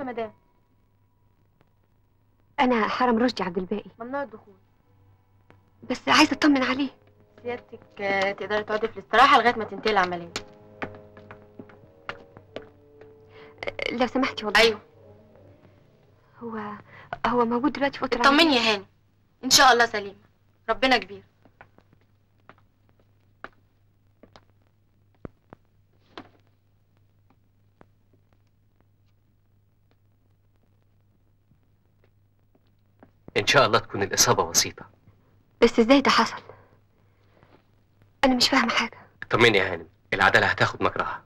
يا مدام انا حرم رشدي عبد الباقي ممنوع الدخول بس عايزه اطمن عليه سيادتك آه، تقدري تقعدي في الاستراحه لغايه ما تنتهي العمليه لو سمحتي والله ايوه هو هو موجود دلوقتي في اوضه اطمني يا هاني ان شاء الله سليم ربنا كبير ان شاء الله تكون الاصابه بسيطه بس ازاي ده حصل انا مش فاهمه حاجه طمني يا هانم العداله هتاخد مجراها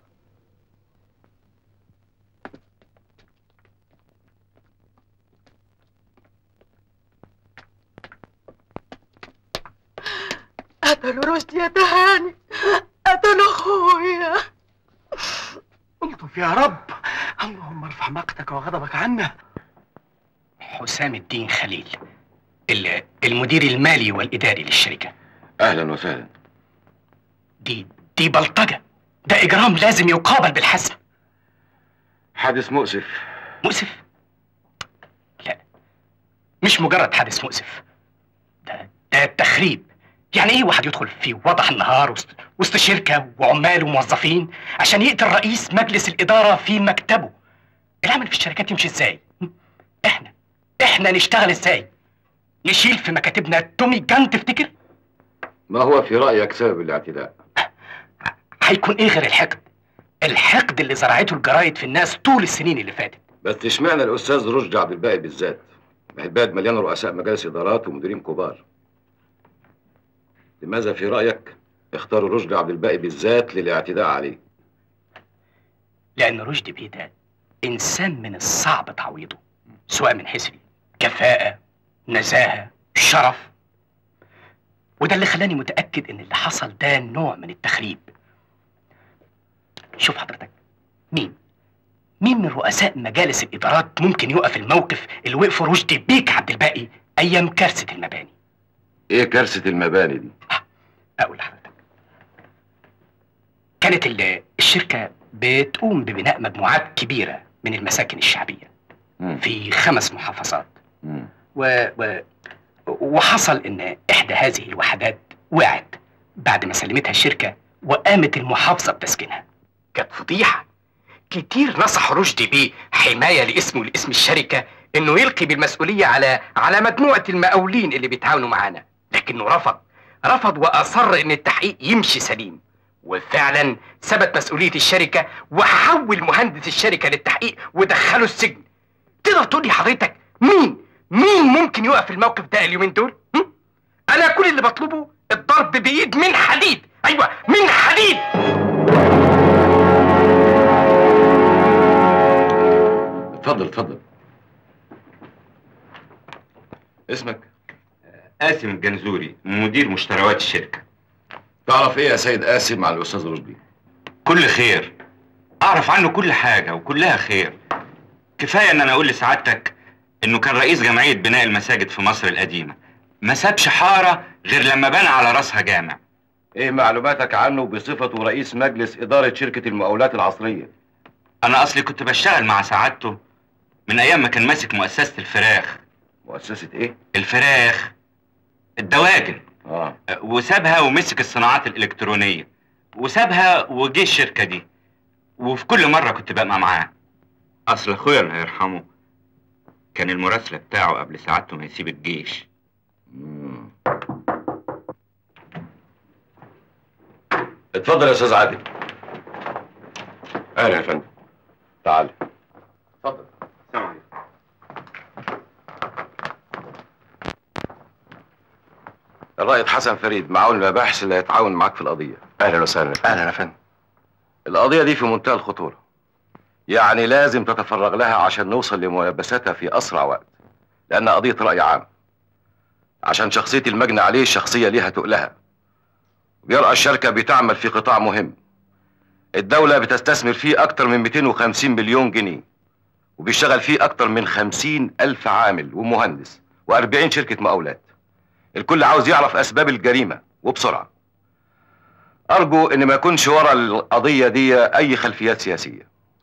قتلوا رشدي يا تهاني قتلوا اخويا الطف يا رب اللهم ارفع مقتك وغضبك عنا حسام الدين خليل ال- المدير المالي والإداري للشركة اهلا وسهلا دي دي بلطجة ده إجرام لازم يقابل بالحسم حادث مؤسف مؤسف لا مش مجرد حادث مؤسف ده ده تخريب يعني ايه واحد يدخل في وضح النهار وسط, وسط شركة وعمال وموظفين عشان يقتل رئيس مجلس الإدارة في مكتبه العمل في الشركات يمشي ازاي احنا احنا نشتغل ازاي نشيل في مكاتبنا تومي جان تفتكر ما هو في رايك سبب الاعتداء هيكون ايه غير الحقد الحقد اللي زرعته الجرايد في الناس طول السنين اللي فاتت بس اشمعنى الاستاذ رشدي عبد الباقي بالذات ما هي البلد مليانه رؤساء مجالس ادارات ومديرين كبار لماذا في رايك اختاروا رشدي عبد الباقي بالذات للاعتداء عليه لأن رشدي بيه ده إنسان من الصعب تعويضه سواء من حيث الكفاءة نزاهة شرف وده اللي خلاني متأكد إن اللي حصل ده نوع من التخريب شوف حضرتك مين مين من رؤساء مجالس الإدارات ممكن يقف الموقف اللي وقفوا رشدي بيك عبد الباقي أيام كارثة المباني ايه كارثه المباني دي أقول لحضرتك كانت ال- الشركة بتقوم ببناء مجموعات كبيرة من المساكن الشعبية مم. في خمس محافظات مم. و... و... وحصل إن إحدى هذه الوحدات وقعت بعد ما سلمتها الشركة وقامت المحافظة بتسكينها كانت فضيحة كتير نصح رشدي بيه حماية لاسمه ولاسم الشركة إنه يلقي بالمسؤولية على على مجموعة المقاولين اللي بيتعاونوا معانا لكنه رفض رفض وأصر إن التحقيق يمشي سليم وفعلا ثبت مسؤولية الشركة وحول مهندس الشركة للتحقيق ودخله السجن تقدر تقول لي حضرتك مين مين ممكن يقف في الموقف ده اليومين دول هم؟ انا كل اللي بطلبه الضرب بايد من حديد ايوه من حديد اتفضل اتفضل اسمك قاسم الجنزوري مدير مشتريات الشركة تعرف ايه يا سيد قاسم مع الاستاذ رشدي كل خير أعرف عنه كل حاجة وكلها خير كفاية إن أنا أقول لسعادتك إنه كان رئيس جمعية بناء المساجد في مصر القديمة ما سابش حارة غير لما بنى على راسها جامع ايه معلوماتك عنه بصفته رئيس مجلس اداره شركه المقاولات العصريه أنا أصلي كنت بشتغل مع سعادته من أيام ما كان ماسك مؤسسة الفراخ مؤسسه ايه الفراخ الدواجن اه وسابها ومسك الصناعات الإلكترونية وسابها وجه الشركة دي وفي كل مرة كنت ببقى معاه أصل أخويا الله يرحمه كان المراسلة بتاعه قبل سعادته ما يسيب الجيش مم. اتفضل يا استاذ عادل أهلا يا فندم تعال اتفضل السلام عليكم الرائد حسن فريد معاون المباحث اللي هيتعاون معاك في القضيه أهلا وسهلا اهلا يا فندم القضيه دي في منتهى الخطوره يعني لازم تتفرغ لها عشان نوصل لملابستها في اسرع وقت لانها قضيه راي عام عشان شخصيه المجني عليه شخصيه ليها تقلها بيرأى الشركه بتعمل في قطاع مهم الدوله بتستثمر فيه اكتر من 250 مليون جنيه وبيشتغل فيه اكتر من 50 الف عامل ومهندس و40 شركه مقاولات الكل عاوز يعرف اسباب الجريمه وبسرعه ارجو ان ما يكونش ورا القضيه دي اي خلفيات سياسيه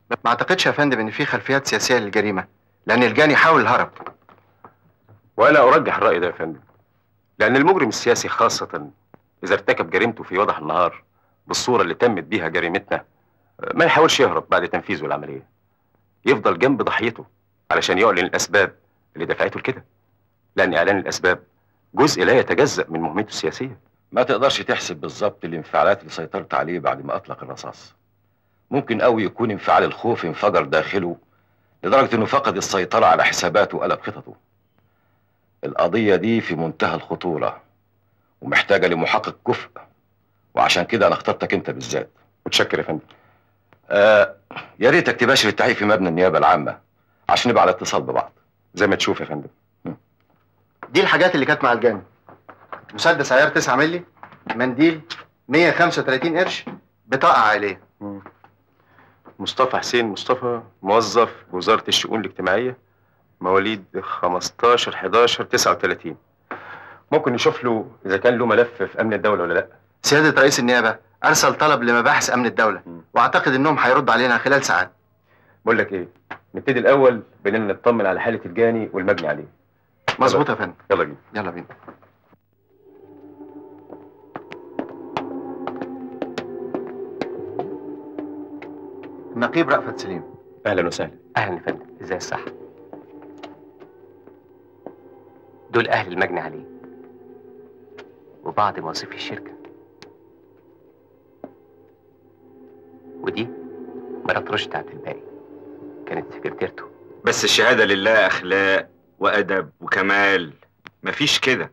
ما اعتقدش يا فندم ان في خلفيات سياسيه للجريمه لان الجاني حاول الهرب وانا ارجح الراي ده يا فندم لان المجرم السياسي خاصه اذا ارتكب جريمته في وضح النهار بالصوره اللي تمت بيها جريمتنا ما يحاولش يهرب بعد تنفيذه العمليه يفضل جنب ضحيته علشان يعلن الاسباب اللي دفعته لكده لان اعلان الاسباب جزء لا يتجزا من مهمته السياسيه ما تقدرش تحسب بالظبط الانفعالات اللي سيطرت عليه بعد ما اطلق الرصاص ممكن قوي يكون انفعال الخوف انفجر داخله لدرجه انه فقد السيطره على حساباته وقلب خططه القضيه دي في منتهى الخطوره ومحتاجه لمحقق كفء وعشان كده انا اخترتك انت بالذات متشكر يا فندم آه يا ريتك تباشر التحقيق في مبنى النيابه العامه عشان نبقى على اتصال ببعض زي ما تشوف يا فندم دي الحاجات اللي كانت مع الجاني مسدس عيار 9 مللي منديل 135 قرش بطاقه عائليه مصطفى حسين مصطفى موظف بوزاره الشؤون الاجتماعيه مواليد 15 11 39 ممكن نشوف له اذا كان له ملف في امن الدوله ولا لا سياده رئيس النيابه ارسل طلب لمباحث امن الدوله واعتقد انهم هيردوا علينا خلال ساعات بقول لك ايه نبتدي الاول باننا نطمن على حاله الجاني والمجني عليه مظبوط يا فندم يلا بينا يلا بينا النقيب رأفت سليم اهلا وسهلا اهلا يا فندم ازاي الصحه دول اهل المجني عليه وبعض موظفي الشركه ودي مرات رشدي عبد الباقي كانت سكرتيرته بس الشهاده لله اخلاق وادب وكمال مفيش كده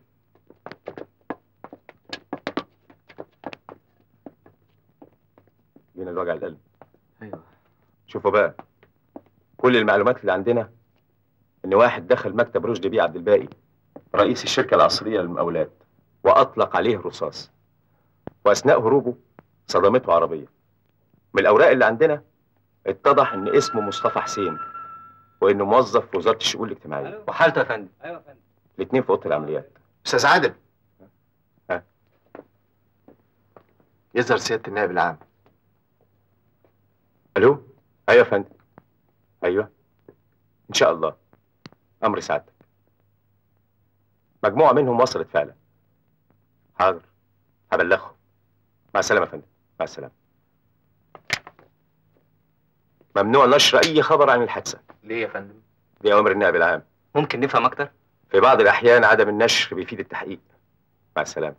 جينا الوجع القلب ايوه شوفوا بقى كل المعلومات اللي عندنا ان واحد دخل مكتب رشدي بيه عبد الباقي رئيس الشركه العصريه للمقاولات واطلق عليه الرصاص واثناء هروبه صدمته عربيه من الاوراق اللي عندنا اتضح ان اسمه مصطفى حسين وانه موظف في وزاره الشؤون الاجتماعيه وحالته يا فندم الاثنين في اوضه العمليات استاذ عادل ها؟ يظهر سياده النائب العام الو ايوه يا فندم ايوه ان شاء الله امر سعادتك مجموعه منهم وصلت فعلا حاضر هبلغهم مع السلامه يا فندم مع السلامه ممنوع نشر اي خبر عن الحادثه ليه يا فندم دي اوامر النائب العام ممكن نفهم اكتر في بعض الاحيان عدم النشر بيفيد التحقيق مع السلامه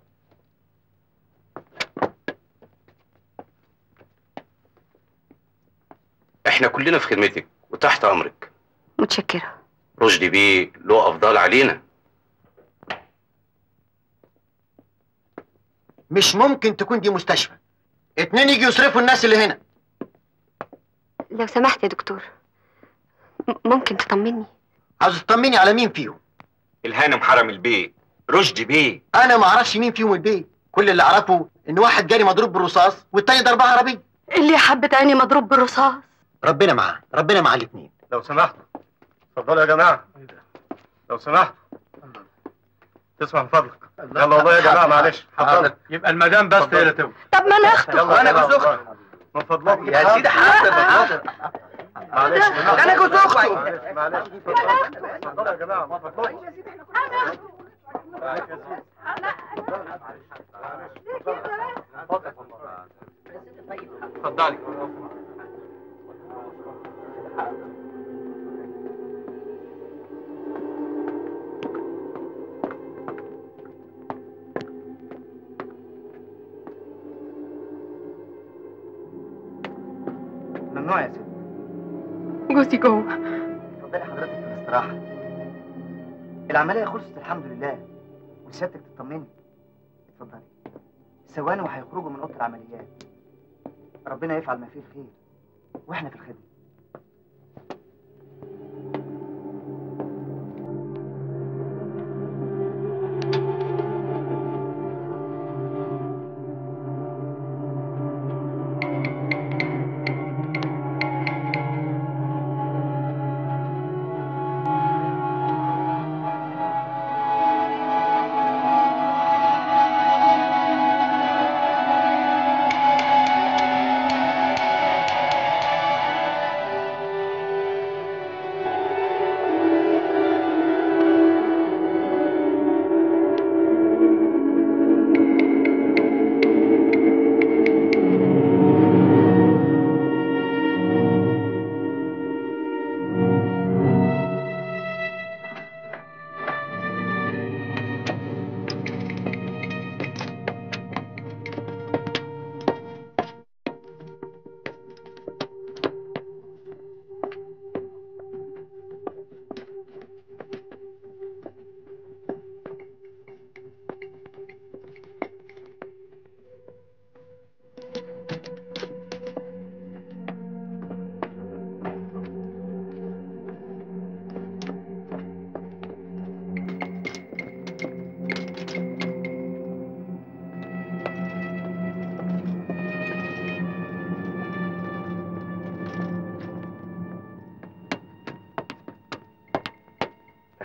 احنا كلنا في خدمتك وتحت امرك متشكرة رشدي بيه له افضال علينا مش ممكن تكون دي مستشفى اتنين يجي يصرفوا الناس اللي هنا لو سمحت يا دكتور م- ممكن تطمني عاوز تطمني على مين فيهم الهانم حرم البيه رشدي بيه انا ما اعرفش مين فيهم البيه كل اللي اعرفه ان واحد جاري مضروب بالرصاص والتاني ضربه عربيه اللي حبة عيني مضروب بالرصاص ربنا معاه ربنا مع الاتنين لو سمحتوا اتفضلوا يا جماعه لو سمحتوا تسمع من فضلك يلا والله يا جماعه معلش اتفضلوا يبقى المدام بس هي اللي توقف طب ما ناخده يلا أنا يا جوز جماعة، من فضلكم يا سيدي حاضر حاضر معلش أنا جوز أختي. معلش معلش اتفضلوا اتفضلوا يا جماعه من فضلكم اتفضلي ممنوع يا سيدي جوزي جوه اتفضلي حضرتك في الاستراحه العمليه خلصت الحمد لله وسيادتك تطمني اتفضلي ثواني وهيخرجوا من اوضه العمليات ربنا يفعل ما فيه الخير واحنا في الخدمه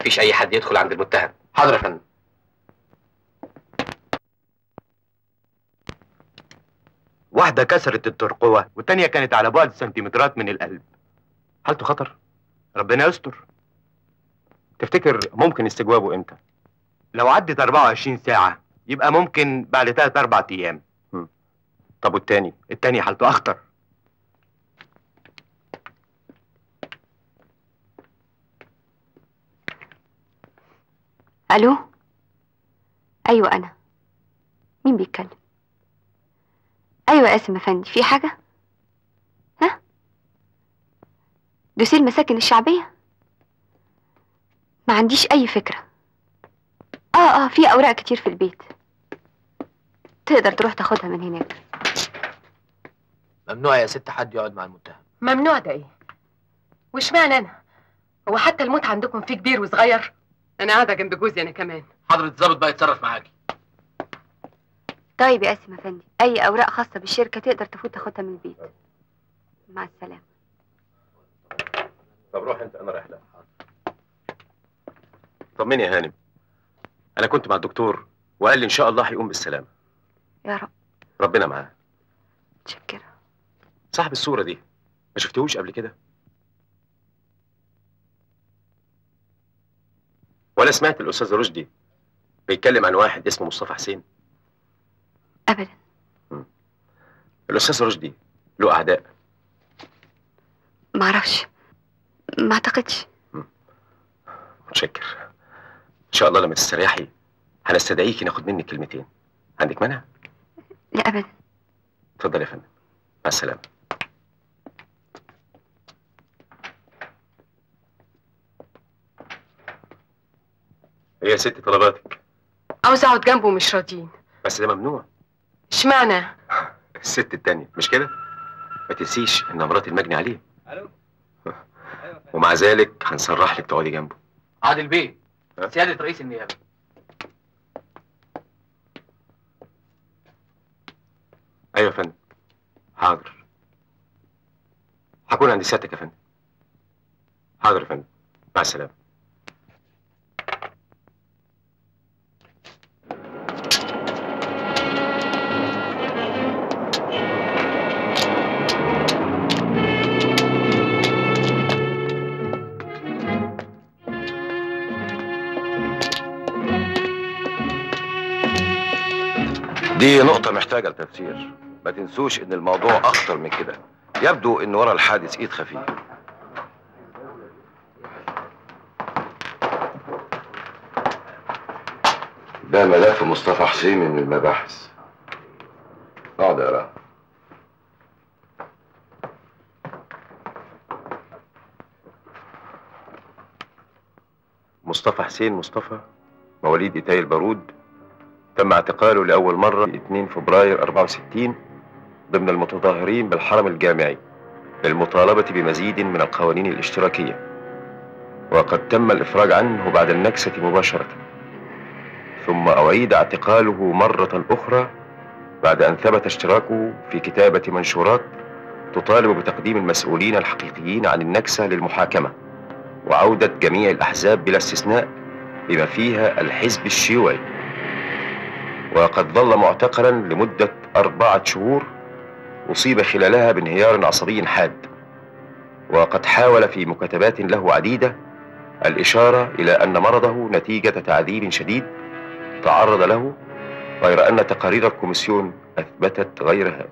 مفيش اي حد يدخل عند المتهم حاضر يا فندم واحدة كسرت الترقوة والتانية كانت على بعد سنتيمترات من القلب حالته خطر ربنا يستر تفتكر ممكن استجوابه امتى؟ لو عدت 24 ساعة يبقى ممكن بعد 3 4 أيام طب والتاني؟ التاني حالته أخطر الو ايوه انا مين بيتكلم ايوه قاسم افندي في حاجه ها دوسيل المساكن الشعبيه ما عنديش اي فكره اه اه في اوراق كتير في البيت تقدر تروح تاخدها من هناك ممنوع يا ست حد يقعد مع المتهم ممنوع ده ايه واشمعنى انا هو حتى الموت عندكم فيه كبير وصغير انا قاعده جنب جوزي انا كمان حضرة الظابط بقى يتصرف معاكي طيب يا قاسم افندي اي اوراق خاصه بالشركه تقدر تفوت تاخدها من البيت مع السلامه طب روح انت انا رايح لها طمني يا هانم انا كنت مع الدكتور وقال لي ان شاء الله هيقوم بالسلامه يا رب ربنا معاه متشكره صاحب الصوره دي ما شفتهوش قبل كده ولا سمعت الاستاذ رشدي بيتكلم عن واحد اسمه مصطفى حسين ابدا الاستاذ رشدي له اعداء ما اعرفش ما اعتقدش متشكر ان شاء الله لما تستريحي هنستدعيكي ناخد منك كلمتين عندك مانع لا ابدا اتفضل يا فندم مع السلامه ايه يا ست طلباتك عاوز اقعد جنبه ومش راضيين بس ده ممنوع اشمعنى الست التانية مش كده ما تنسيش ان مرات المجني عليه الو ومع ذلك هنصرح لك تقعدي جنبه عادل بيه سيادة رئيس النيابة ايوه يا فندم حاضر هكون عند سيادتك يا فندم حاضر يا فندم مع السلامه دي نقطة محتاجة لتفسير ما تنسوش ان الموضوع اخطر من كده يبدو ان ورا الحادث ايد خفية ده ملف مصطفى حسين من المباحث اقعد اقرا مصطفى حسين مصطفى مواليد إيتاي البارود تم اعتقاله لأول مرة 2 فبراير 64 ضمن المتظاهرين بالحرم الجامعي للمطالبة بمزيد من القوانين الاشتراكية وقد تم الإفراج عنه بعد النكسة مباشرة ثم أعيد اعتقاله مرة أخرى بعد أن ثبت اشتراكه في كتابة منشورات تطالب بتقديم المسؤولين الحقيقيين عن النكسة للمحاكمة وعودة جميع الأحزاب بلا استثناء بما فيها الحزب الشيوعي وقد ظل معتقلا لمدة أربعة شهور أصيب خلالها بانهيار عصبي حاد وقد حاول في مكاتبات له عديدة الإشارة إلى أن مرضه نتيجة تعذيب شديد تعرض له غير أن تقارير الكوميسيون أثبتت غير هذا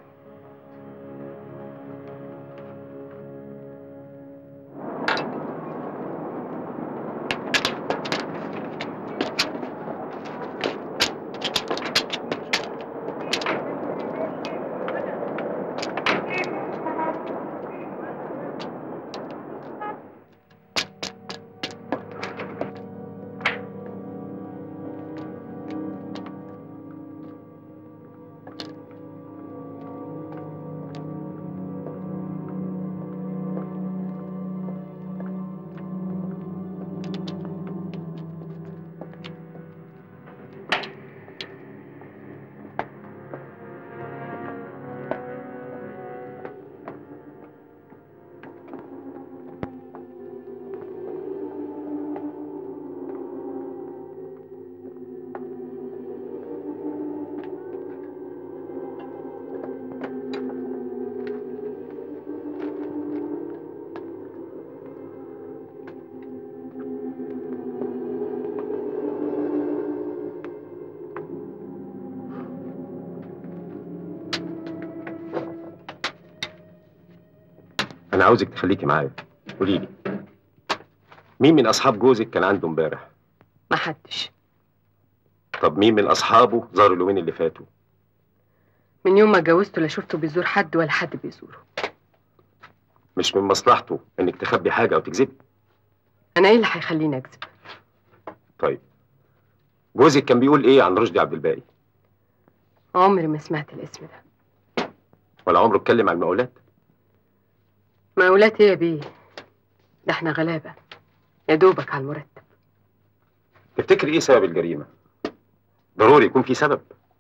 انا عاوزك تخليكي معايا قولي لي مين من اصحاب جوزك كان عنده امبارح ما حدش طب مين من اصحابه زاروا اليومين اللي فاتوا من يوم ما اتجوزته لا شفته بيزور حد ولا حد بيزوره مش من مصلحته انك تخبي حاجه او تكذبي انا ايه اللي هيخليني اكذب طيب جوزك كان بيقول ايه عن رشدي عبد الباقي عمري ما سمعت الاسم ده ولا عمره اتكلم عن المقاولات مقاولات ايه يا بيه ده احنا غلابه يا دوبك على المرتب تفتكر ايه سبب الجريمه ضروري يكون في سبب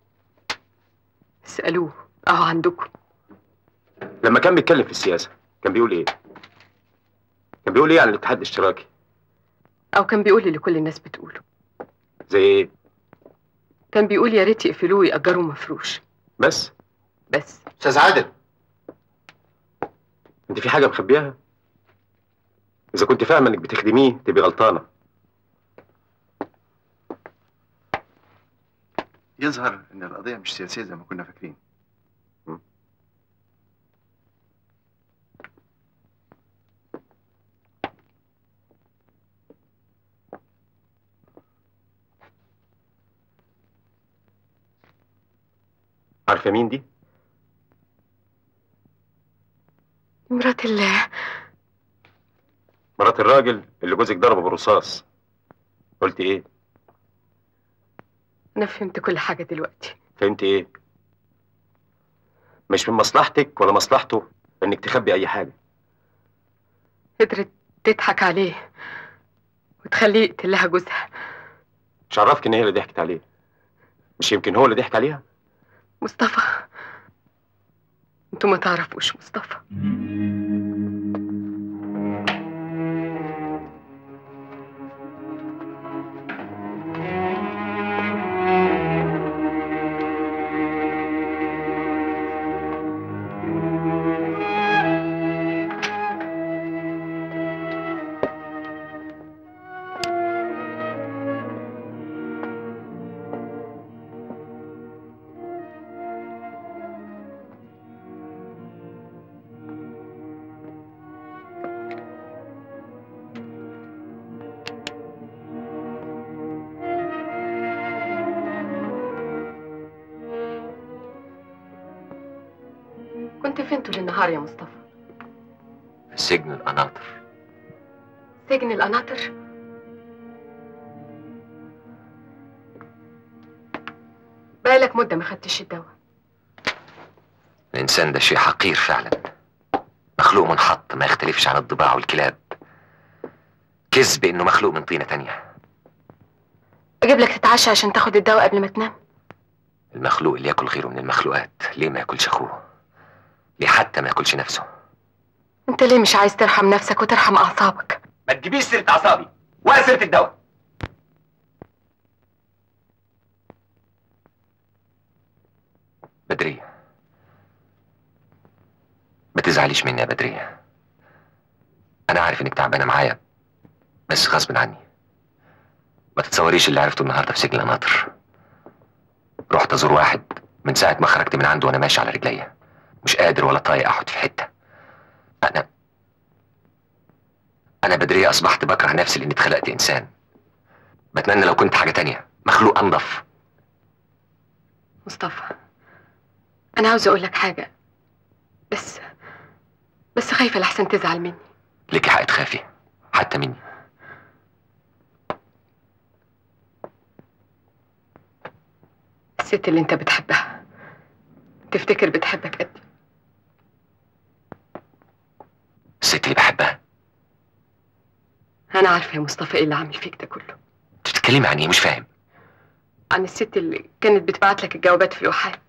اسالوه اهو عندكم لما كان بيتكلم في السياسه كان بيقول ايه كان بيقول ايه عن الاتحاد الاشتراكي او كان بيقول اللي كل الناس بتقوله زي ايه كان بيقول يا ريت يقفلوه ويأجروا مفروش بس بس استاذ عادل انت في حاجه مخبيها اذا كنت فاهمه انك بتخدميه تبقي غلطانه يظهر ان القضيه مش سياسيه زي ما كنا فاكرين عارفه مين دي مرات الله مرات الراجل اللي جوزك ضربه بالرصاص قلت ايه انا فهمت كل حاجه دلوقتي فهمت ايه مش من مصلحتك ولا مصلحته انك تخبي اي حاجه قدرت تضحك عليه وتخليه يقتل لها جوزها مش عرفك ان هي اللي ضحكت عليه مش يمكن هو اللي ضحك عليها مصطفى انتوا ما تعرفوش مصطفى كنت فين طول النهار يا مصطفى في سجن القناطر سجن القناطر بقالك مدة ما خدتش الدواء الإنسان ده شيء حقير فعلا مخلوق منحط ما يختلفش عن الضباع والكلاب كذب إنه مخلوق من طينة تانية اجيب لك تتعشى عشان تاخد الدواء قبل ما تنام المخلوق اللي ياكل غيره من المخلوقات ليه ما ياكلش أخوه ليه حتى ما ياكلش نفسه انت ليه مش عايز ترحم نفسك وترحم اعصابك ما تجيبيش سيرة أعصابي ولا سيرة الدواء بدرية ما تزعليش مني يا بدرية أنا عارف إنك تعبانة معايا بس غصب عني ما تتصوريش اللي عرفته النهارده في سجن القناطر رحت أزور واحد من ساعة ما خرجت من عنده وأنا ماشي على رجليا مش قادر ولا طايق أقعد في حتة أنا أنا بدرية أصبحت بكره نفسي لأني اتخلقت إنسان بتمنى لو كنت حاجة تانية مخلوق أنضف مصطفى انا عاوز اقول لك حاجة بس بس خايفة لحسن تزعل مني ليكي حق تخافي حتى مني الست اللي انت بتحبها تفتكر بتحبك قد إيه؟ الست اللي بحبها انا عارفة يا مصطفى ايه اللي عامل فيك ده كله بتتكلمي عن إيه مش فاهم عن الست اللي كانت بتبعت لك الجوابات في الواحات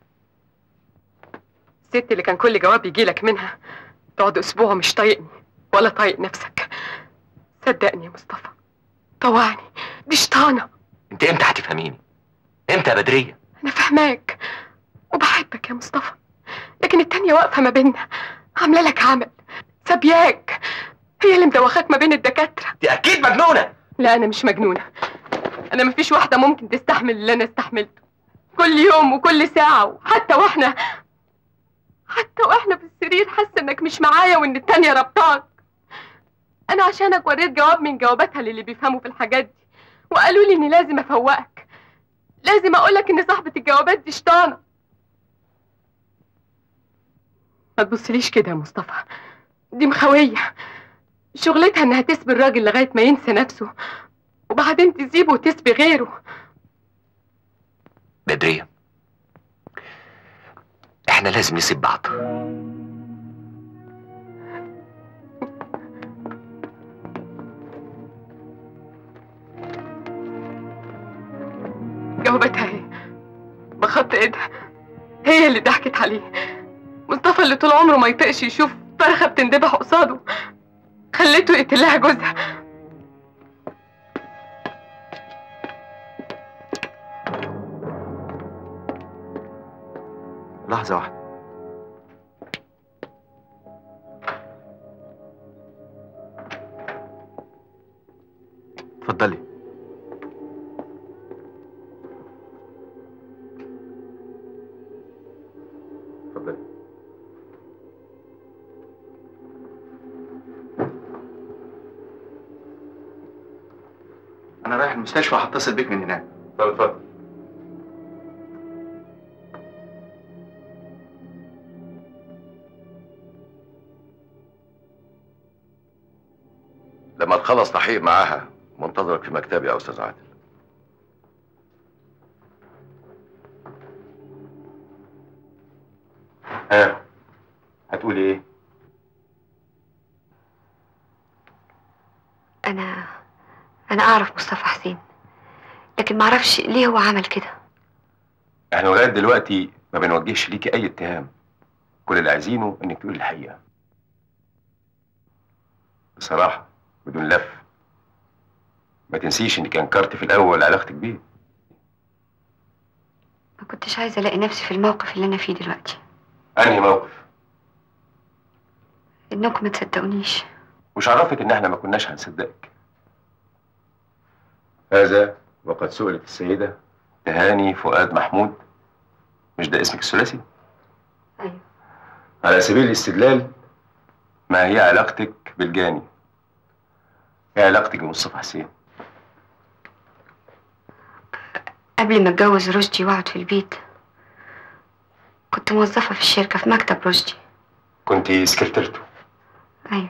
الست اللي كان كل جواب يجي لك منها تقعد اسبوع مش طايقني ولا طايق نفسك صدقني يا مصطفى طوعني دي شيطانة أنت إمتى هتفهميني إمتى يا بدرية انا فاهماك وبحبك يا مصطفى لكن التانية واقفة ما بيننا عاملة لك عمل سابياك هي اللي مدوخاك ما بين الدكاترة دي أكيد مجنونة لا أنا مش مجنونة أنا مفيش واحدة ممكن تستحمل اللي أنا استحملته كل يوم وكل ساعة وحتى وإحنا حتى واحنا في السرير حاسه انك مش معايا وان التانية ربطاك انا عشانك وريت جواب من جواباتها للي بيفهموا في الحاجات دي وقالوا لي اني لازم افوقك لازم اقولك ان صاحبة الجوابات دي شطانة ما تبصليش كده يا مصطفى دي مخوية شغلتها انها تسبي الراجل لغاية ما ينسى نفسه وبعدين تسيبه وتسبي غيره بدرية احنا لازم نسيب بعض جاوبتها هي بخط ايدها هي اللي ضحكت عليه مصطفى اللي طول عمره ما يطقش يشوف فرخة بتندبح قصاده خليته يقتل لها جوزها لحظة واحدة اتفضلي اتفضلي أنا رايح المستشفى هتصل بيك من هناك طب اتفضل لما تخلص تحقيق معاها منتظرك في مكتبي يا استاذ عادل ها هتقولي ايه انا انا اعرف مصطفى حسين لكن معرفش ليه هو عمل كده احنا لغايه دلوقتي ما بنوجهش ليكي اي اتهام كل اللي عايزينه انك تقولي الحقيقه بصراحه بدون لف ما تنسيش انك انكرت في الاول علاقتك بيه ما كنتش عايزه الاقي نفسي في الموقف اللي انا فيه دلوقتي انهي موقف انكم ما تصدقونيش وش عرفك ان احنا ما كناش هنصدقك هذا وقد سئلت السيده تهاني فؤاد محمود مش ده اسمك الثلاثي ايوه على سبيل الاستدلال ما هي علاقتك بالجاني ايه علاقتك بمصطفى حسين قبل ما اتجوز رشدي واقعد في البيت كنت موظفه في الشركه في مكتب رشدي كنت سكرتيرته ايوه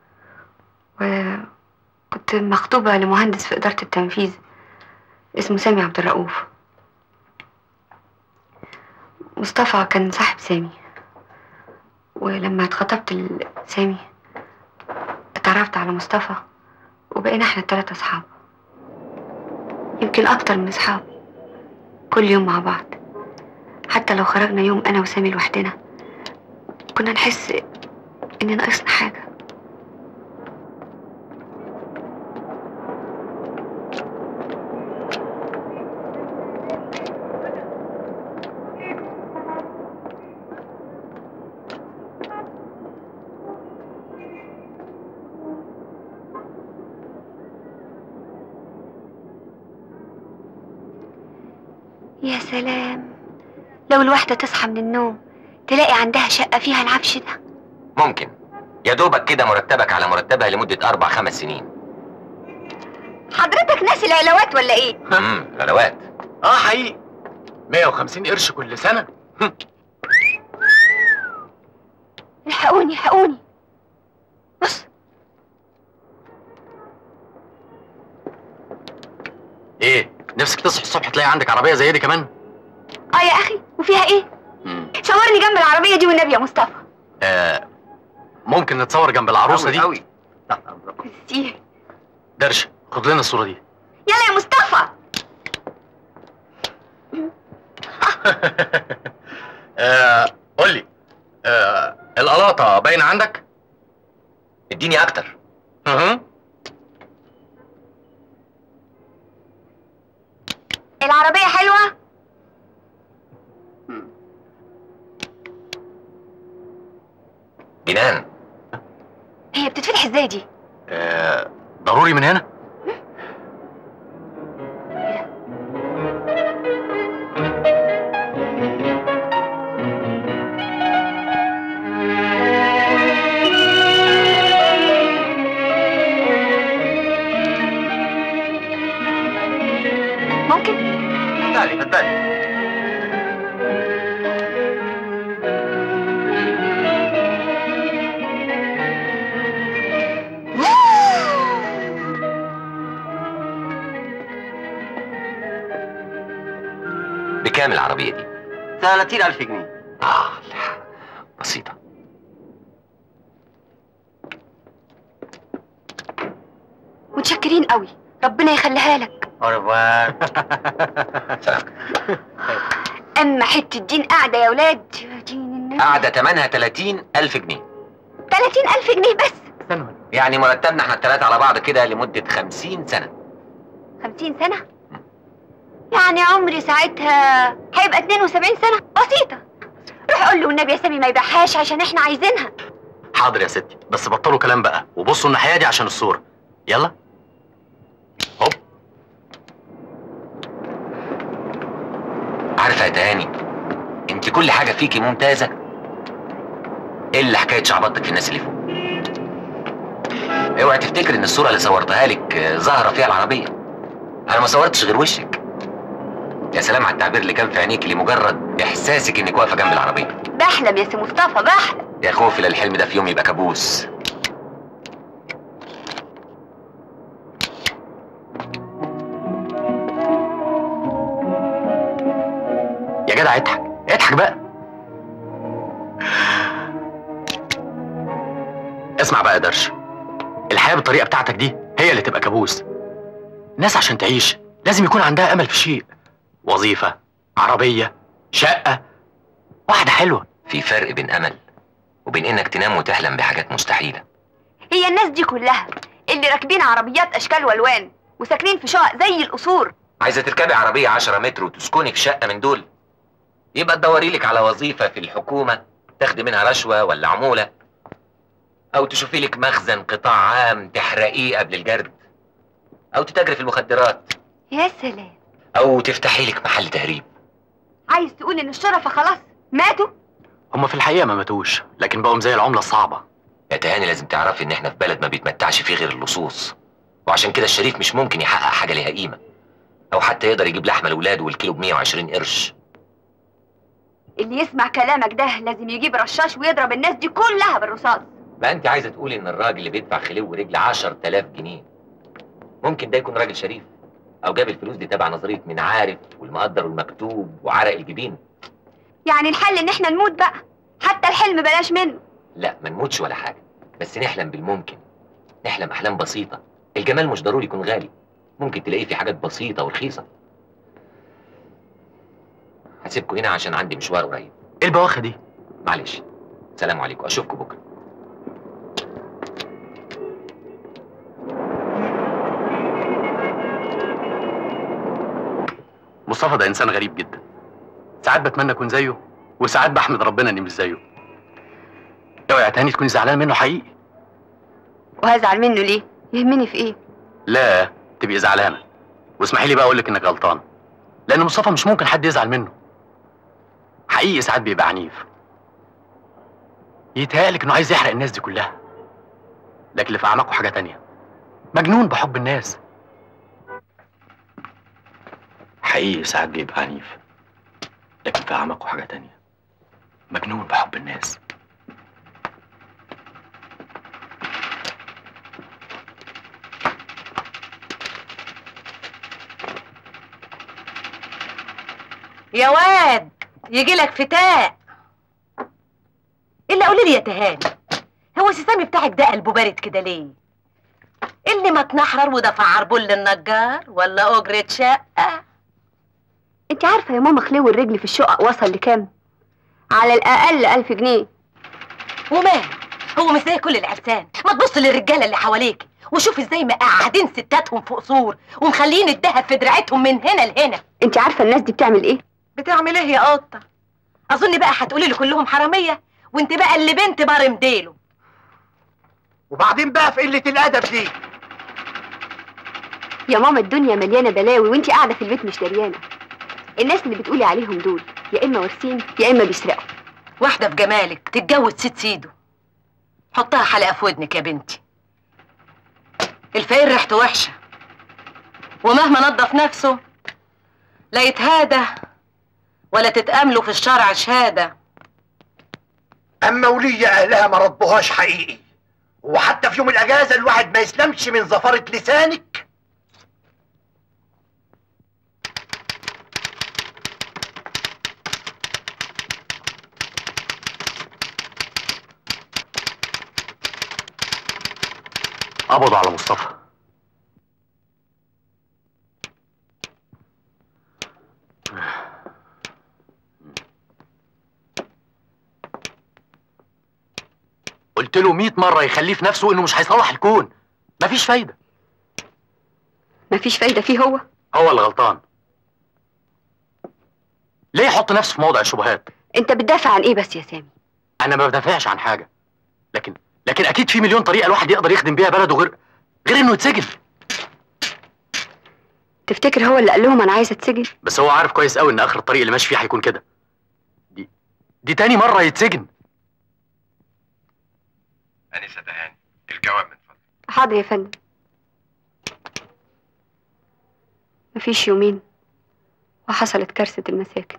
وكنت مخطوبه لمهندس في اداره التنفيذ اسمه سامي عبد الرؤوف مصطفى كان صاحب سامي ولما اتخطبت لسامي اتعرفت على مصطفى وبقينا احنا التلاتة اصحاب يمكن اكتر من اصحاب كل يوم مع بعض حتى لو خرجنا يوم انا وسامي لوحدنا كنا نحس ان ناقصنا حاجه يا سلام لو الواحدة تصحى من النوم تلاقي عندها شقة فيها العفش ده ممكن يا دوبك كده مرتبك على مرتبها لمدة أربع خمس سنين حضرتك ناسي العلاوات ولا ايه؟ امم غلوات اه حقيقي 150 قرش كل سنة الحقوني الحقوني بص ايه نفسك تصحي الصبح تلاقي عندك عربية زي دي كمان اه يا اخي وفيها ايه؟ شاورني جنب العربية دي والنبي يا مصطفى آه ممكن نتصور جنب العروسة دي قوي ميرسي درش خد لنا الصورة دي يلا يا مصطفى آه قول لي آه القلاطة باينة عندك؟ اديني أكتر اها العربية حلوة؟ جنان هي بتتفتح ازاي دي؟ آه ضروري من هنا؟ ممكن اتفضلي اتفضلي بكام العربية دي؟ 30000 جنيه آه لا بسيطة متشكرين قوي ربنا يخليها لك اوريفوار سلام اما حته دين قاعده يا ولاد دين النبي قاعدة تمنها 30 ألف جنيه 30000 جنيه بس يعني مرتبنا احنا الثلاثة على بعض كده لمدة 50 سنة 50 سنه يعني عمري ساعتها هيبقى 72 سنه بسيطه روح قول له والنبي يا سامي ما يبيعهاش عشان احنا عايزينها حاضر يا ستي بس بطلوا كلام بقى وبصوا الناحيه دي عشان الصوره يلا هوب عارفة يا تهاني انت كل حاجة فيكي ممتازة الا حكاية شعبطك في الناس اللي فوق اوعي تفتكر ان الصورة اللي صورتها لك آه، ظاهرة فيها العربية انا ما صورتش غير وشك يا سلام على التعبير اللي كان في عينيك لمجرد احساسك انك واقفة جنب العربية بحلم يا سي مصطفى بحلم يا خوفي لا الحلم ده في يوم يبقى كابوس يا جدع اضحك اضحك بقى اسمع بقى يا درش الحياه بالطريقه بتاعتك دي هي اللي تبقى كابوس الناس عشان تعيش لازم يكون عندها امل في شيء وظيفه عربيه شقه واحده حلوه في فرق بين امل وبين انك تنام وتحلم بحاجات مستحيلة هي الناس دي كلها اللي راكبين عربيات اشكال والوان وساكنين في شقق زي القصور عايزة تركبي عربية 10 متر وتسكني في شقة من دول يبقى تدوري لك على وظيفة في الحكومة تاخدي منها رشوة ولا عمولة أو تشوفي لك مخزن قطاع عام تحرقيه قبل الجرد أو تتاجري في المخدرات يا سلام أو تفتحي لك محل تهريب عايز تقول ان الشرفة خلاص ماتوا هما في الحقيقه ما ماتوش لكن بقوا زي العمله الصعبه يا تهاني لازم تعرفي إن إحنا في بلد ما بيتمتعش فيه غير اللصوص وعشان كده الشريف مش ممكن يحقق حاجة ليها قيمة أو حتى يقدر يجيب لحمة لولاده والكيلو ب 120 قرش اللي يسمع كلامك ده لازم يجيب رشاش ويضرب الناس دي كلها بالرصاص بقى انت عايزه تقولي ان الراجل اللي بيدفع خليه ورجل 10000 جنيه ممكن ده يكون راجل شريف او جاب الفلوس دي تبع نظريه من عارف والمقدر والمكتوب وعرق الجبين يعني الحل ان احنا نموت بقى حتى الحلم بلاش منه لا ما نموتش ولا حاجه بس نحلم بالممكن نحلم احلام بسيطه الجمال مش ضروري يكون غالي ممكن تلاقيه في حاجات بسيطه ورخيصه هسيبكم هنا عشان عندي مشوار قريب ايه البواخه دي معلش سلام عليكم اشوفكم بكره مصطفى ده انسان غريب جدا ساعات بتمنى اكون زيه وساعات بحمد ربنا اني مش زيه اوعي يا تاني تكوني زعلان منه حقيقي وهزعل منه ليه يهمني في ايه لا تبقي زعلانه واسمحي لي بقى اقول لك انك غلطان لان مصطفى مش ممكن حد يزعل منه حقيقي ساعات بيبقى عنيف يتهيألك انه عايز يحرق الناس دي كلها لكن اللي في اعماقه حاجه تانية مجنون بحب الناس حقيقي ساعات بيبقى عنيف لكن في اعماقه حاجه تانية مجنون بحب الناس يا واد يجي لك فتاء الا قولي لي يا تهاني هو السامي بتاعك ده قلبه بارد كده ليه اللي ما تنحرر ودفع عربون للنجار ولا اجرة شقة انت عارفه يا ماما خلو الرجل في الشقق وصل لكام على الاقل ألف جنيه ومال هو مش زي كل العرسان ما تبص للرجاله اللي حواليك وشوف ازاي مقعدين ستاتهم في قصور ومخلين الدهب في دراعتهم من هنا لهنا انت عارفه الناس دي بتعمل ايه بتعمل ايه يا قطه اظن بقى هتقولي لي كلهم حراميه وانت بقى اللي بنت بارم ديله وبعدين بقى في قله الادب دي يا ماما الدنيا مليانه بلاوي وانت قاعده في البيت مش دريانه الناس اللي بتقولي عليهم دول يا اما وارثين يا اما بيسرقوا واحده في جمالك تتجوز ست سيده حطها حلقه في ودنك يا بنتي الفقير ريحته وحشه ومهما نظف نفسه لا يتهادى ولا تتأملوا في الشرع شهادة اما ولية اهلها ما ربوهاش حقيقي وحتى في يوم الاجازة الواحد ما يسلمش من زفرة لسانك قبضوا على مصطفى قلت له 100 مرة يخليه في نفسه انه مش هيصلح الكون مفيش فايدة مفيش فايدة فيه هو هو اللي غلطان ليه يحط نفسه في موضع الشبهات انت بتدافع عن ايه بس يا سامي انا ما بدافعش عن حاجة لكن لكن اكيد في مليون طريقة الواحد يقدر يخدم بيها بلده غير غير انه يتسجن تفتكر هو اللي قال لهم انا عايز اتسجن بس هو عارف كويس قوي ان اخر الطريق اللي ماشي فيه هيكون كده دي دي تاني مرة يتسجن أنسة دهاني الجواب من حاضر يا فندم مفيش يومين وحصلت كارثة المساكن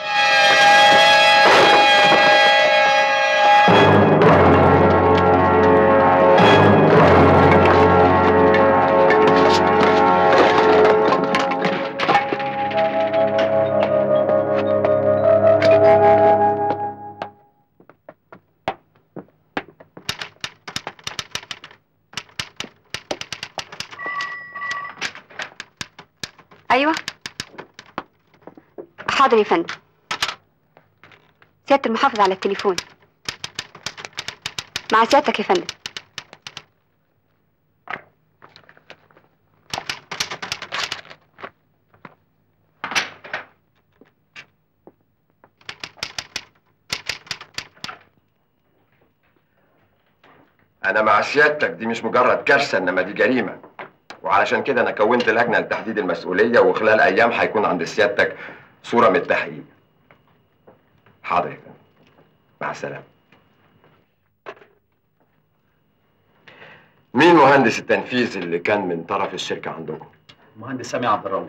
ايوه حاضر يا فندم سيادة المحافظ على التليفون مع سيادتك يا فندم أنا مع سيادتك دي مش مجرد كارثة إنما دي جريمة وعلشان كده أنا كونت لجنة لتحديد المسؤولية وخلال أيام هيكون عند سيادتك صورة من التحقيق حاضر يا فندم مع السلامة مين مهندس التنفيذ اللي كان من طرف الشركة عندكم؟ مهندس سامي عبد الرؤوف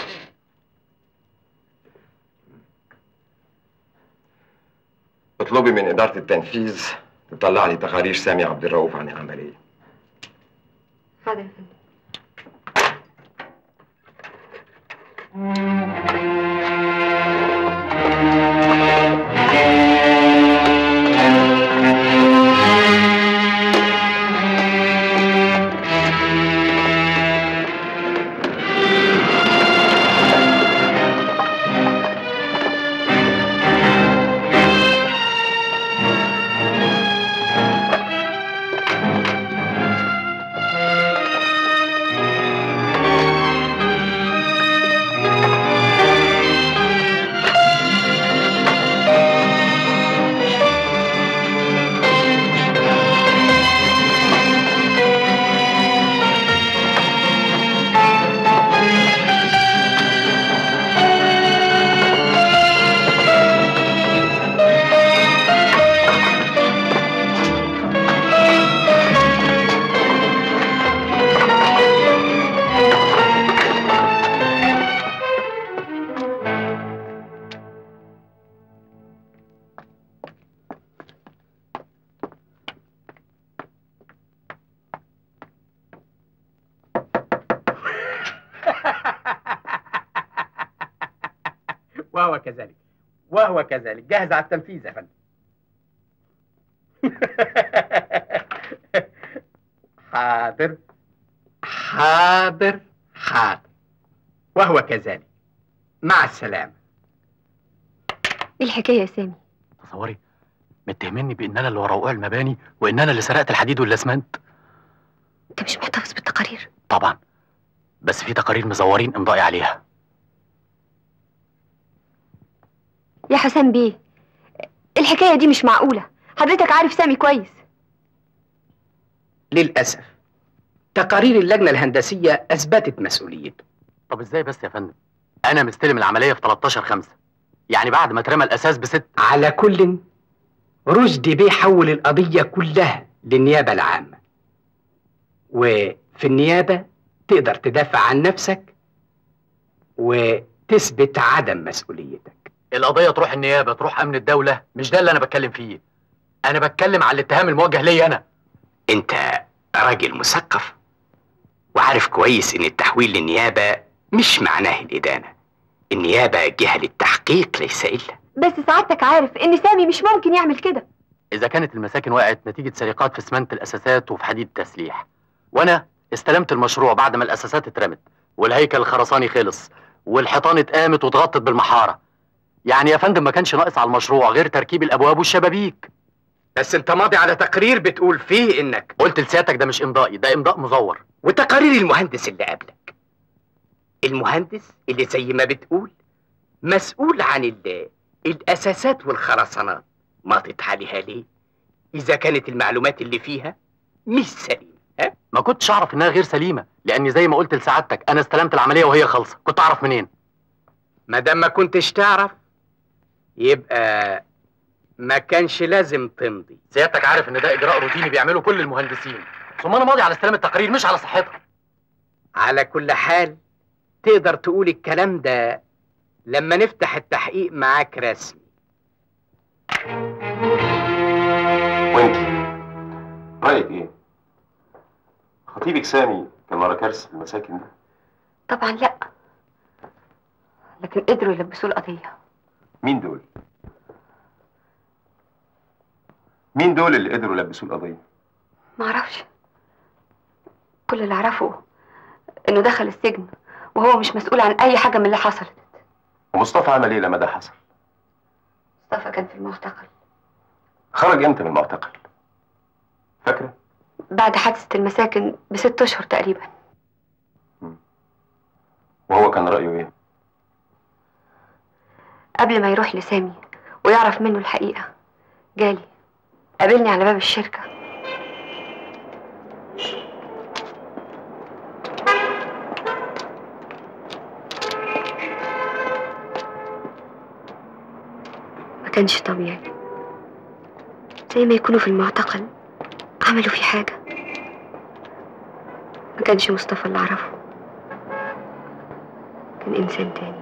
اطلبي من إدارة التنفيذ تطلع لي تقارير سامي عبد الرؤوف عن العملية حاضر يا فندم وهو كذلك وهو كذلك جاهز على التنفيذ يا فندم حاضر حاضر حاضر وهو كذلك مع السلامة ايه الحكاية يا سامي تصوري متهمني بان انا اللي ورا وقوع المباني وان انا اللي سرقت الحديد والاسمنت انت مش محتفظ بالتقارير طبعا بس في تقارير مزورين امضائي عليها يا حسام بيه الحكاية دي مش معقولة حضرتك عارف سامي كويس للأسف تقارير اللجنة الهندسية أثبتت مسؤوليته طب ازاي بس يا فندم انا مستلم العمليه في 13 5 يعني بعد ما اترمى الاساس بست على كل رشدي بيه حول القضية كلها للنيابة العامة وفي النيابة تقدر تدافع عن نفسك و... تثبت عدم مسؤوليتك القضيه تروح النيابه تروح امن الدوله مش ده اللي انا بتكلم فيه انا بتكلم على الاتهام الموجه ليا انا انت راجل مثقف وعارف كويس ان التحويل للنيابه مش معناه الادانه النيابه جهه للتحقيق ليس الا بس سعادتك عارف ان سامي مش ممكن يعمل كده اذا كانت المساكن وقعت نتيجه سرقات في اسمنت الاساسات وفي حديد التسليح وانا استلمت المشروع بعد ما الاساسات اترمت والهيكل الخرساني خلص والحيطان اتقامت واتغطت بالمحاره يعني يا فندم ما كانش ناقص على المشروع غير تركيب الابواب والشبابيك بس انت ماضي على تقرير بتقول فيه انك قلت لسيادتك ده مش امضائي ده امضاء مزور وتقارير المهندس اللي قبلك المهندس اللي زي ما بتقول مسؤول عن ال- الاساسات والخرسانات ماضت عليها ليه اذا كانت المعلومات اللي فيها مش سليمه ها ما كنتش اعرف انها غير سليمه لاني زي ما قلت لسعادتك انا استلمت العمليه وهي خالصه كنت اعرف منين ما دام ما كنتش تعرف يبقى ما كانش لازم تمضي سيادتك عارف ان ده اجراء روتيني بيعمله كل المهندسين ثم انا ماضي على استلام التقارير مش على صحتها على كل حال تقدر تقول الكلام ده لما نفتح التحقيق معاك رسمي وانت رايك ايه خطيبك سامي كان ورا كارثه في المساكن دي طبعا لا لكن قدروا يلبسوه القضيه مين دول مين دول اللي قدروا يلبسوه القضيه معرفش كل اللي اعرفه انه دخل السجن وهو مش مسؤول عن اي حاجه من اللي حصلت ومصطفى عمل ايه لما ده حصل مصطفى كان في المعتقل خرج امتى من المعتقل فاكره بعد حادثه المساكن بست اشهر تقريبا وهو كان رايه ايه قبل ما يروح لسامي ويعرف منه الحقيقه جالي قابلني على باب الشركه ما كانش طبيعي زي ما يكونوا في المعتقل عملوا فيه حاجة ما كانش مصطفى اللي أعرفه كان إنسان تاني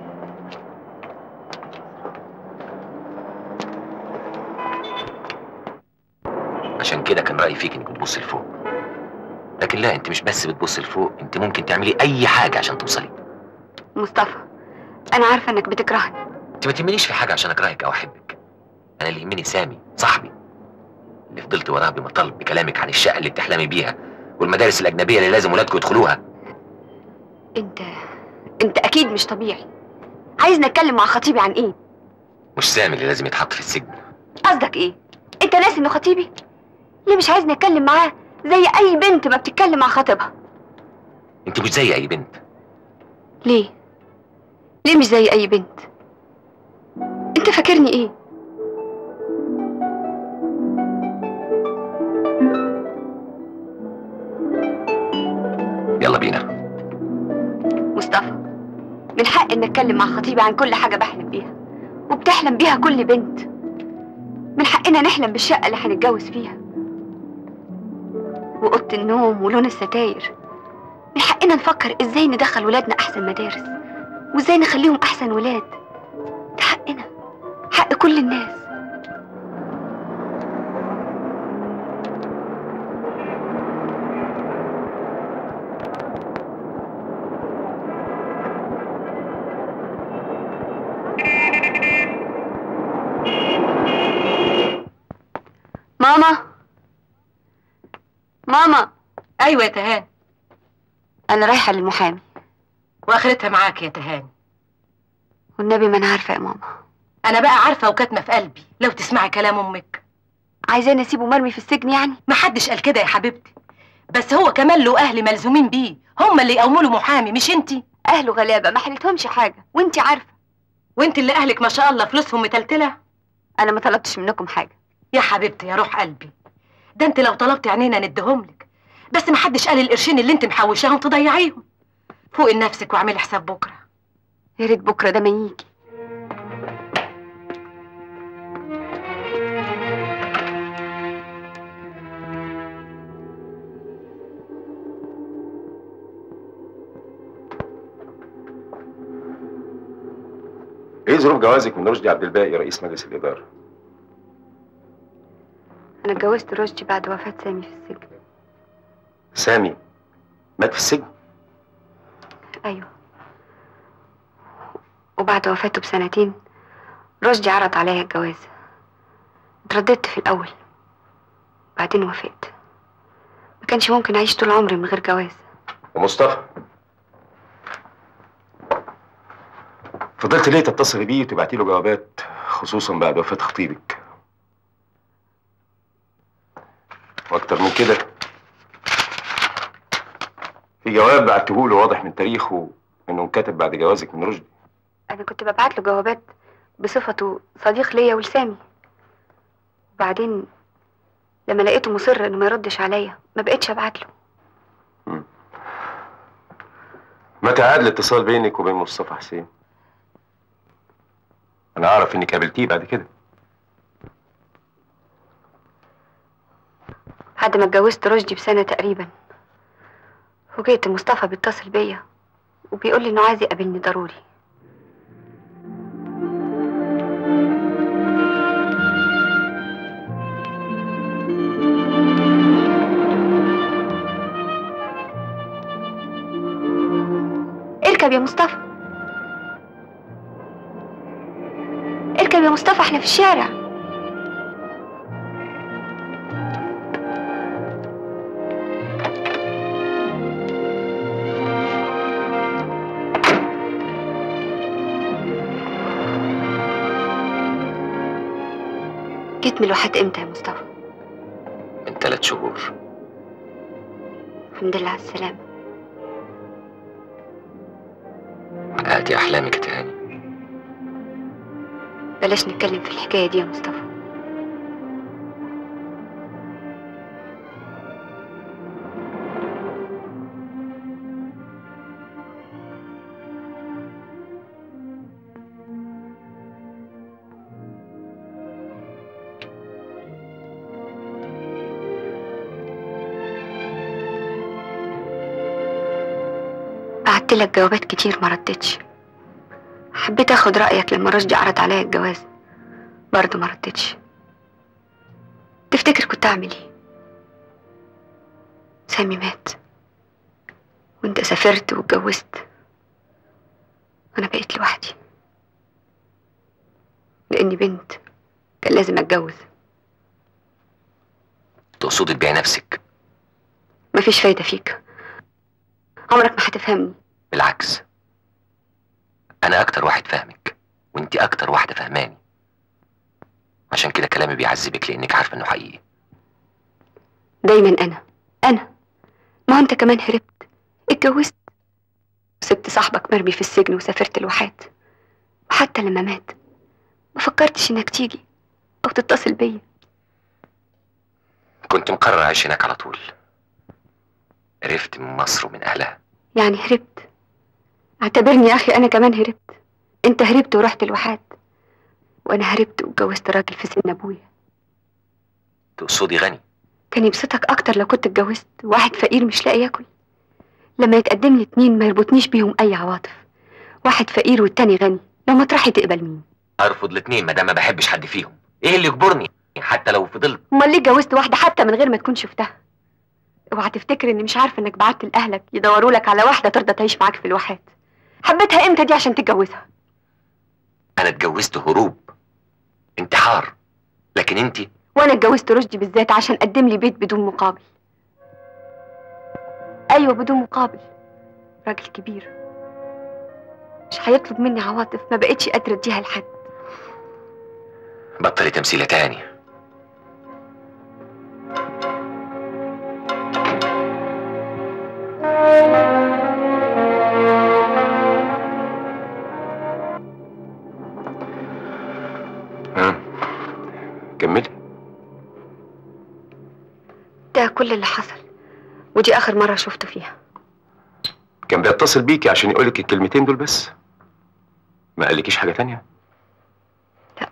عشان كده كان رأيي فيك انك بتبص لفوق لكن لا انت مش بس بتبص لفوق انت ممكن تعملي اي حاجة عشان توصلي مصطفى أنا عارفة إنك بتكرهني انت ما تهمنيش في حاجة عشان اكرهك او احبك انا اللي يهمني سامي صاحبي اللي فضلت وراه بمطالب بكلامك عن الشقة اللي بتحلمي بيها والمدارس الأجنبية اللي لازم ولادكم يدخلوها أنت أنت أكيد مش طبيعي عايز نتكلم مع خطيبي عن إيه؟ مش سامي اللي لازم يتحط في السجن قصدك إيه؟ أنت ناسي إنه خطيبي؟ ليه مش عايز نتكلم معاه زي أي بنت ما بتتكلم مع خطيبها؟ انت مش زي اي بنت ليه؟ ليه مش زي أي بنت؟ أنت فاكرني إيه؟ يلا بينا مصطفى من حق إن أتكلم مع خطيبي عن كل حاجة بحلم بيها وبتحلم بيها كل بنت من حقنا نحلم بالشقة اللي هنتجوز فيها وأوضة النوم ولون الستاير من حقنا نفكر إزاي ندخل ولادنا أحسن مدارس وإزاي نخليهم أحسن ولاد ده حقنا حق كل الناس ماما ماما ايوه يا تهاني أنا رايحة للمحامي واخرتها معاك يا تهاني والنبي ما أنا عارفة يا ماما انا بقى عارفه وكاتمه في قلبي لو تسمعي كلام امك عايزاني أسيبه مرمي في السجن يعني محدش قال كده يا حبيبتي بس هو كمان له اهل ملزومين بيه هم اللي يقوموا له محامي مش انتي أهله غلابة ما حلتهمش حاجة وأنت عارفة وانت اللي اهلك ما شاء الله فلوسهم متلتله أنا ما طلبتش منكم حاجة يا حبيبتي يا روح قلبي ده انت لو طلبتي عينينا نديهم لك بس محدش قال القرشين اللي انت محوشاهم تضيعيهم فوقي لنفسك واعملي حساب بكره يا ريت بكرة ده ما يجي ايه ظروف جوازك من رشدي عبد الباقي رئيس مجلس الاداره انا اتجوزت رشدي بعد وفاة سامي في السجن سامي مات في السجن ايوه وبعد وفاته بسنتين رشدي عرض عليا الجواز اترددت في الاول بعدين وافقت ما كانش ممكن اعيش طول عمري من غير جواز ومصطفى فضلت ليه تتصلي بيه وتبعتي له جوابات خصوصا بعد وفاة خطيبك واكتر من كده في جواب بعته له واضح من تاريخه انه انكتب بعد جوازك من رشدي انا كنت ببعت له جوابات بصفته صديق ليا ولسامي وبعدين لما لقيته مصر انه ما يردش عليا ما بقتش ابعت له متى عاد الاتصال بينك وبين مصطفى حسين انا اعرف انك قابلتيه بعد كده بعد ما اتجوزت رشدي بسنة تقريبا فوجئت مصطفى بيتصل بيا وبيقول لي انه عايز يقابلني ضروري اركب يا مصطفى اركب يا مصطفى احنا في الشارع جيت من الواحات امتى يا مصطفى من ثلاث شهور الحمد لله على السلامة حققتي احلامك يا تهاني بلاش نتكلم في الحكاية دي يا مصطفى بعت لك جوابات كتير ما ردتش حبيت اخد رأيك لما رشدي عرض عليا الجواز برضه ما ردتش تفتكر كنت اعمل ايه سامي مات وانت سافرت واتجوزت وانا بقيت لوحدي لاني بنت كان لازم اتجوز تقصدي تبيعي نفسك مفيش فايدة فيك عمرك ما هتفهمني بالعكس انا اكتر واحد فاهمك وانت اكتر واحده فهماني عشان كده كلامي بيعذبك لانك عارفه انه حقيقي دايما انا انا ما هو انت كمان هربت اتجوزت سبت صاحبك مرمي في السجن وسافرت الواحات وحتى لما مات ما فكرتش انك تيجي او تتصل بيا كنت مقرر اعيش هناك على طول عرفت من مصر ومن اهلها يعني هربت اعتبرني يا اخي انا كمان هربت انت هربت ورحت الواحات وانا هربت واتجوزت راجل في سن ابويا تقصدي غني كان يبسطك اكتر لو كنت اتجوزت واحد فقير مش لاقي ياكل لما يتقدم لي اتنين ما يربطنيش بيهم اي عواطف واحد فقير والتاني غني لو مطرحي تقبل مين ارفض الاتنين ما دام ما بحبش حد فيهم ايه اللي يجبرني حتى لو فضلت امال ليه اتجوزت واحده حتى من غير ما تكون شفتها اوعى تفتكر اني مش عارفه انك بعت لاهلك يدوروا لك على واحده ترضى تعيش معاك في الواحات حبيتها امتى دي عشان تتجوزها انا اتجوزت هروب انتحار لكن انت وانا اتجوزت رشدي بالذات عشان قدم لي بيت بدون مقابل ايوه بدون مقابل راجل كبير مش هيطلب مني عواطف ما بقتش قادره اديها لحد بطلي تمثيلة تاني ها كملي ده كل اللي حصل ودي اخر مره شفته فيها كان بيتصل بيكي عشان يقولك الكلمتين دول بس ما قالكيش حاجه تانية لا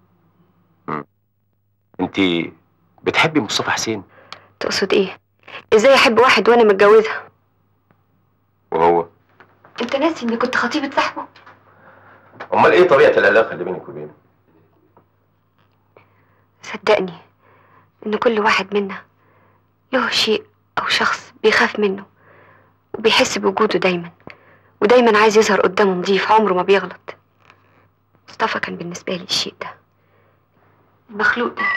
انت بتحبي مصطفى حسين تقصد ايه ازاي احب واحد وانا متجوزها وهو انت ناسي اني كنت خطيبه صاحبه امال ايه طبيعه العلاقه اللي بينك وبينه صدقني ان كل واحد منا له شيء او شخص بيخاف منه وبيحس بوجوده دايما ودايما عايز يظهر قدامه نظيف عمره ما بيغلط مصطفى كان بالنسبة لي الشيء ده المخلوق ده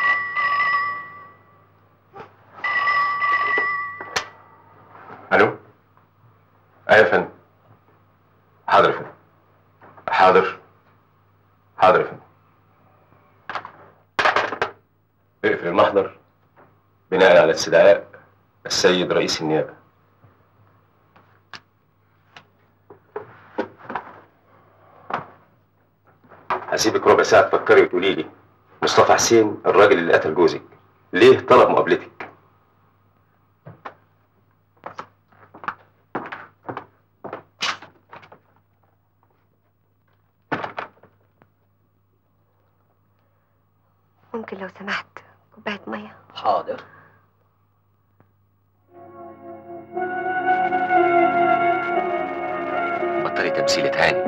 الو ايوه يا فندم حاضر يا فندم حاضر حاضر يا فندم اقفل المحضر بناء على استدعاء السيد رئيس النيابه هسيبك ربع ساعه تفكري وتقولي لي مصطفى حسين الراجل اللي قتل جوزك ليه طلب مقابلتك ممكن لو سمحت كوباية مية حاضر بطلي تمثيلة هاني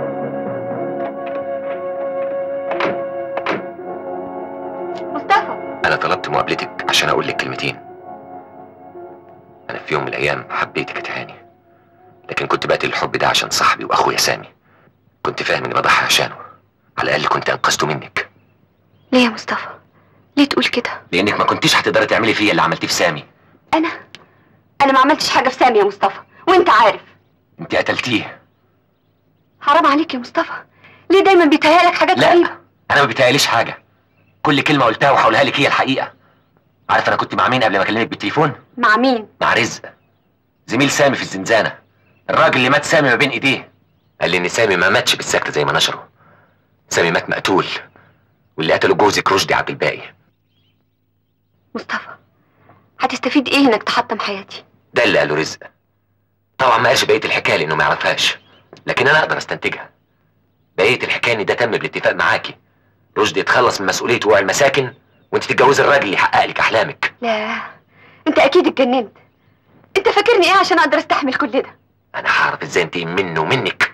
مصطفى انا طلبت مقابلتك عشان اقول لك كلمتين انا في يوم من الايام حبيتك يا تهاني لكن كنت بقتل الحب ده عشان صاحبي واخويا سامي كنت فاهم اني بضحي عشانه على الاقل كنت انقذته منك ليه يا مصطفى ليه تقول كده لانك ما كنتيش هتقدري تعملي فيا اللي عملتيه في سامي انا انا ما عملتش حاجة في سامي يا مصطفى وانت عارف انت قتلتيه حرام عليك يا مصطفى ليه دايما بيتهيألك حاجات لا. غريبة انا ما بيتهيأليش حاجه كل كلمه قلتها وهقولها لك هي الحقيقه عارف انا كنت مع مين قبل ما اكلمك بالتليفون مع مين مع رزق زميل سامي في الزنزانه الراجل اللي مات سامي ما بين ايديه قال لي ان سامي ما ماتش بالسكته زي ما نشره سامي مات مقتول واللي قتله جوزك رشدي عبد الباقي مصطفى هتستفيد ايه انك تحطم حياتي ده اللي قاله رزق طبعا ما قالش بقيه الحكايه لانه ما يعرفهاش لكن انا اقدر استنتجها بقيه الحكايه ان ده تم بالاتفاق معاكي رشدي يتخلص من مسؤوليه وقوع المساكن وانت تتجوزي الراجل اللي يحقق لك احلامك لا انت اكيد اتجننت انت فاكرني ايه عشان اقدر استحمل كل ده انا هعرف ازاي انتقم منه ومنك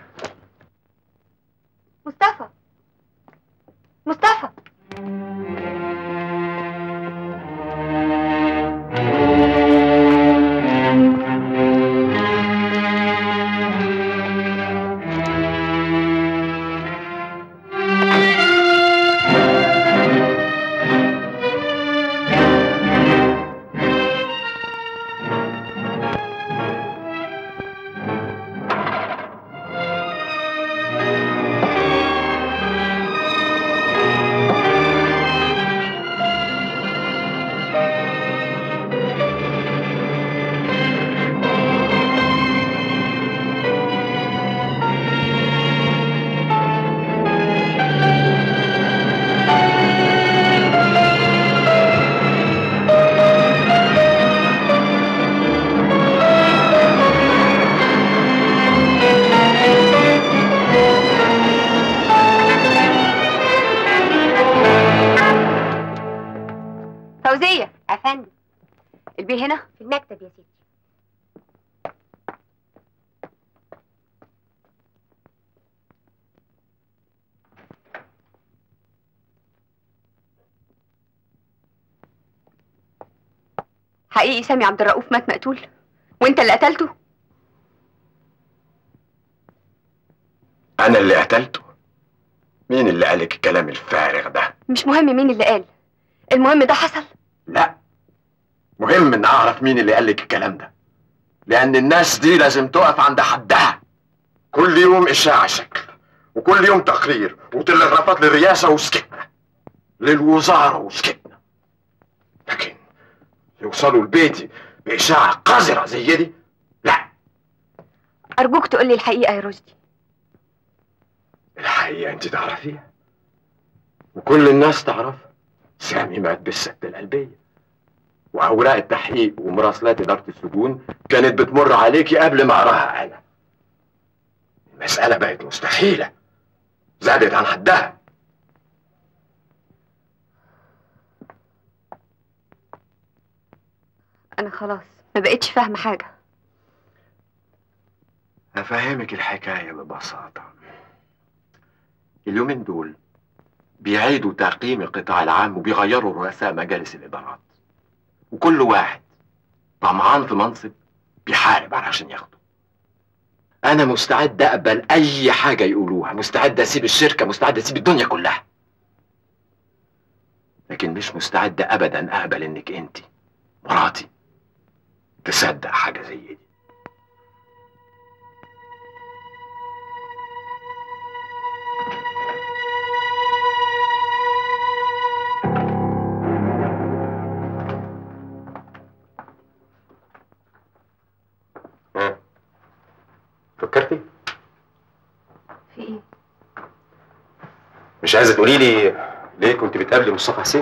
مصطفى مصطفى فوزية افندم البيه هنا في المكتب يا سيدي حقيقي سامي عبد الرؤوف مات مقتول وانت اللي قتلته انا اللي قتلته مين اللي قالك الكلام الفارغ ده مش مهم مين اللي قال المهم ده حصل لا مهم ان اعرف مين اللي قالك الكلام ده لان الناس دي لازم تقف عند حدها كل يوم اشاعة شكل وكل يوم تقرير وتلغرافات للرئاسة وسكتنا للوزارة وسكتنا لكن يوصلوا لبيتي بإشاعة قذرة زي دي ارجوك تقولي الحقيقة يا رشدي الحقيقة انت تعرفيها وكل الناس تعرفها سامي مات بالسكتة القلبية وأوراق التحقيق ومراسلات إدارة السجون كانت بتمر عليكي قبل ما أقراها أنا المسألة بقت مستحيلة زادت عن حدها انا خلاص ما بقتش فاهمة حاجة هفهمك الحكاية ببساطة اليومين دول بيعيدوا تقييم القطاع العام وبيغيروا رؤساء مجالس الإدارات وكل واحد طمعان في منصب بيحارب علشان ياخده أنا مستعد أقبل أي حاجة يقولوها مستعد أسيب الشركة مستعد أسيب الدنيا كلها لكن مش مستعد أبدا أقبل إنك أنت مراتي تصدق حاجة زي دي ها فكرتي؟ في ايه؟ مش عايزه تقولي لي ليه كنت بتقابلي مصطفى حسين؟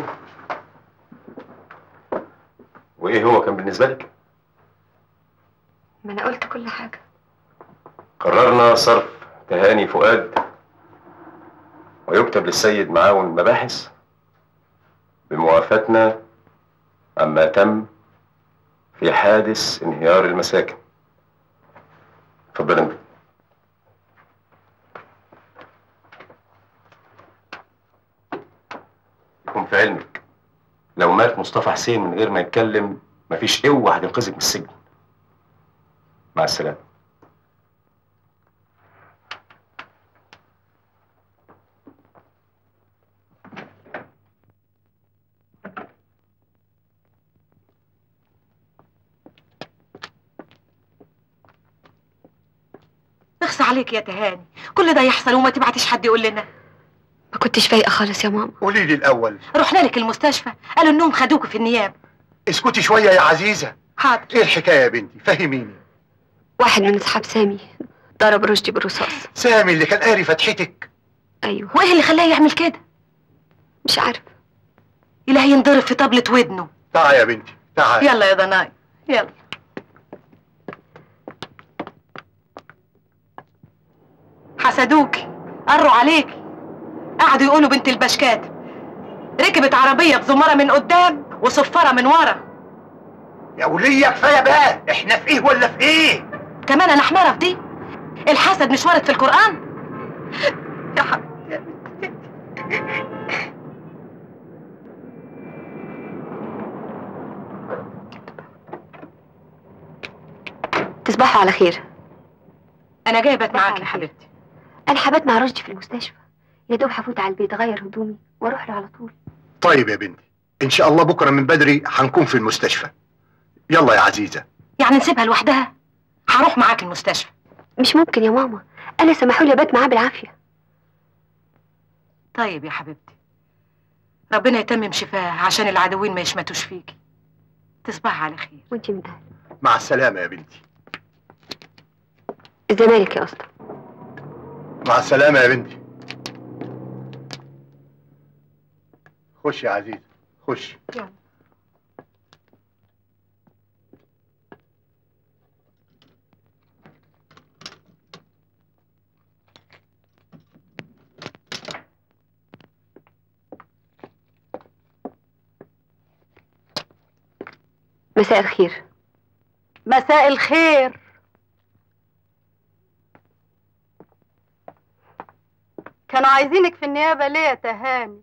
وايه هو كان بالنسبه لك؟ ما انا قلت كل حاجة قررنا صرف تهاني فؤاد ويكتب للسيد معاون مباحث بموافاتنا عما تم في حادث انهيار المساكن اتفضل انت يكون في علمك لو مات مصطفى حسين من غير ما يتكلم مفيش قوة هتنقذك من السجن مع السلامة اخصى عليك يا تهاني كل ده يحصل وما تبعتش حد يقول لنا ما كنتش فايقة خالص يا ماما قولي لي الاول رحنا لك المستشفى قالوا انهم خدوكوا في النيابه اسكتي شويه يا عزيزه حاضر ايه الحكايه يا بنتي فهميني واحد من اصحاب سامي ضرب رشدي بالرصاص سامي اللي كان قاري فتحتك ايوه وايه اللي خلاه يعمل كده مش عارف إلهي ينضرب في طبلة ودنه تعال يا بنتي تعال يلا يا ضناي يلا حسدوكي قروا عليكي قعدوا يقولوا بنت البشكات ركبت عربية بزمرة من قدام وصفارة من ورا يا ولية كفايه بقى احنا في ايه ولا في ايه كمان انا حمارة في دي الحسد مش وارد في القرآن يا حبيبتي تصبحوا على خير انا جايبك معاك يا حبيبتي انا حبات مع رشدي في المستشفى يا دوب هفوت على البيت اغير هدومي واروح له على طول طيب يا بنتي ان شاء الله بكره من بدري هنكون في المستشفى يلا يا عزيزه يعني نسيبها لوحدها هروح معاك المستشفى مش ممكن يا ماما انا سمحوا لي ابات معاه بالعافيه طيب يا حبيبتي ربنا يتمم شفاه عشان العدوين ما يشمتوش فيكي تصبحي على خير وانت من اهل مع السلامه يا بنتي الزمالك يا اسطى مع السلامه يا بنتي خش يا عزيزه خش يلا مساء الخير مساء الخير كانوا عايزينك في النيابة ليه يا تهاني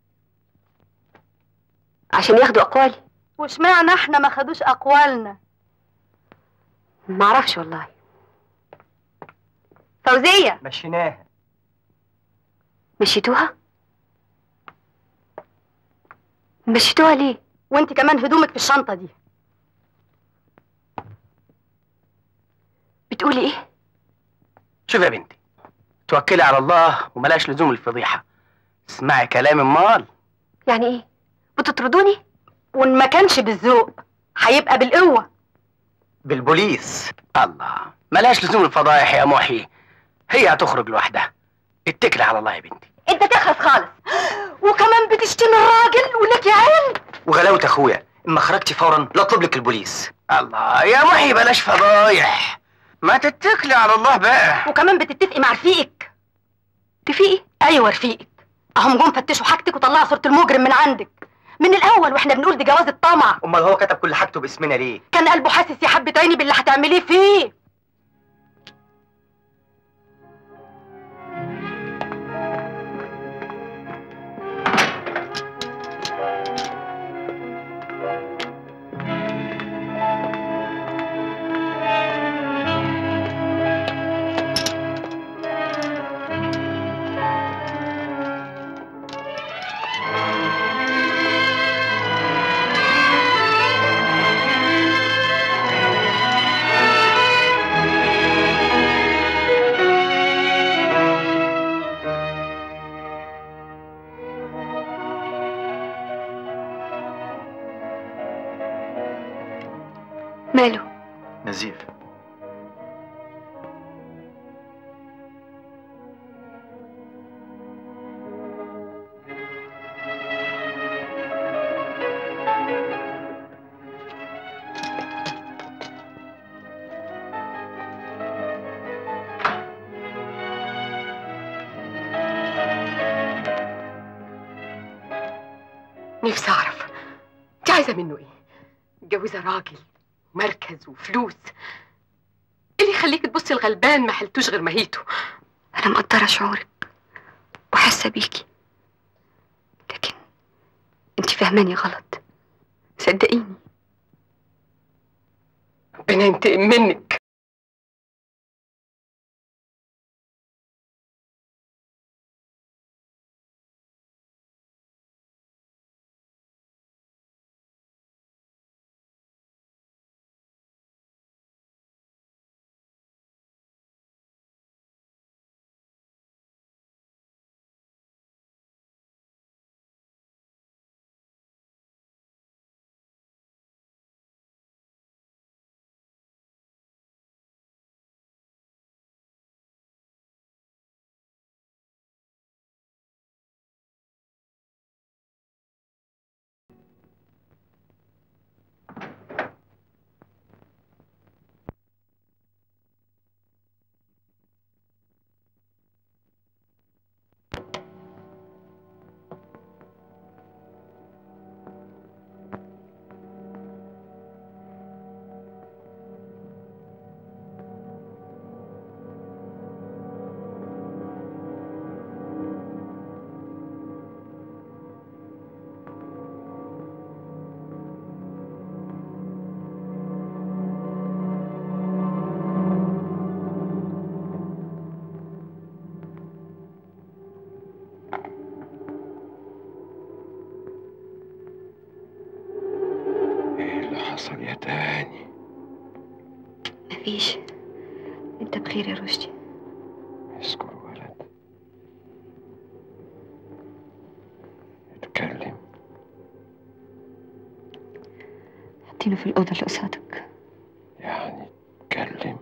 عشان ياخدوا اقوالي واشمعنى احنا ما خدوش اقوالنا معرفش والله فوزية مشيناها مشيتوها مشيتوها ليه وانت كمان هدومك في الشنطة دي بتقولي ايه شوف يا بنتي توكلي على الله وملاش لزوم الفضيحة اسمعي كلام امال يعني ايه بتطردوني وان ما كانش بالذوق هيبقى بالقوة بالبوليس الله ملاش لزوم الفضايح يا محي هي هتخرج لوحدها اتكلي على الله يا بنتي انت تخلص خالص وكمان بتشتمي الراجل ولك يا عين وغلاوة اخويا اما خرجتي فورا لا اطلب لك البوليس الله يا محي بلاش فضايح ما تتكلي على الله بقى وكمان بتتفقي مع رفيقك رفيقي ايوه رفيقك اهم جم فتشوا حاجتك وطلعوا صورة المجرم من عندك من الاول واحنا بنقول دي جواز الطمع امال هو كتب كل حاجته باسمنا ليه كان قلبه حاسس يا حبة عيني باللي هتعمليه فيه ماله نزيف نفسي اعرف انت عايزه منه ايه متجوزه راجل مركز وفلوس ايه اللي يخليك تبصي الغلبان ما حلتوش غير مهيته انا مقدره شعورك وحاسه بيكي لكن انت فاهماني غلط صدقيني ربنا ينتقم منك ايه اللي حصل يا تاني مفيش انت بخير يا رشدي اذكر ولد اتكلم حاطينه في الاوضه اللي قصادك يعني اتكلم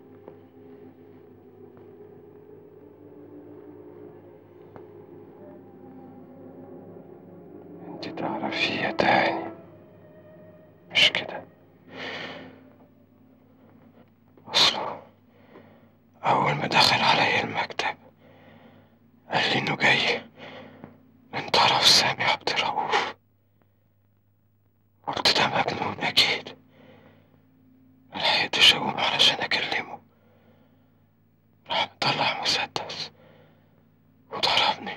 انت تعرفي يا تاني مش كده اصله اول ما دخل علي المكتب قال لي انه جاي من طرف سامي عبد الرؤوف قلت ده مجنون اكيد ملحقتش اقوم علشان اكلمه راح مطلع مسدس وضربني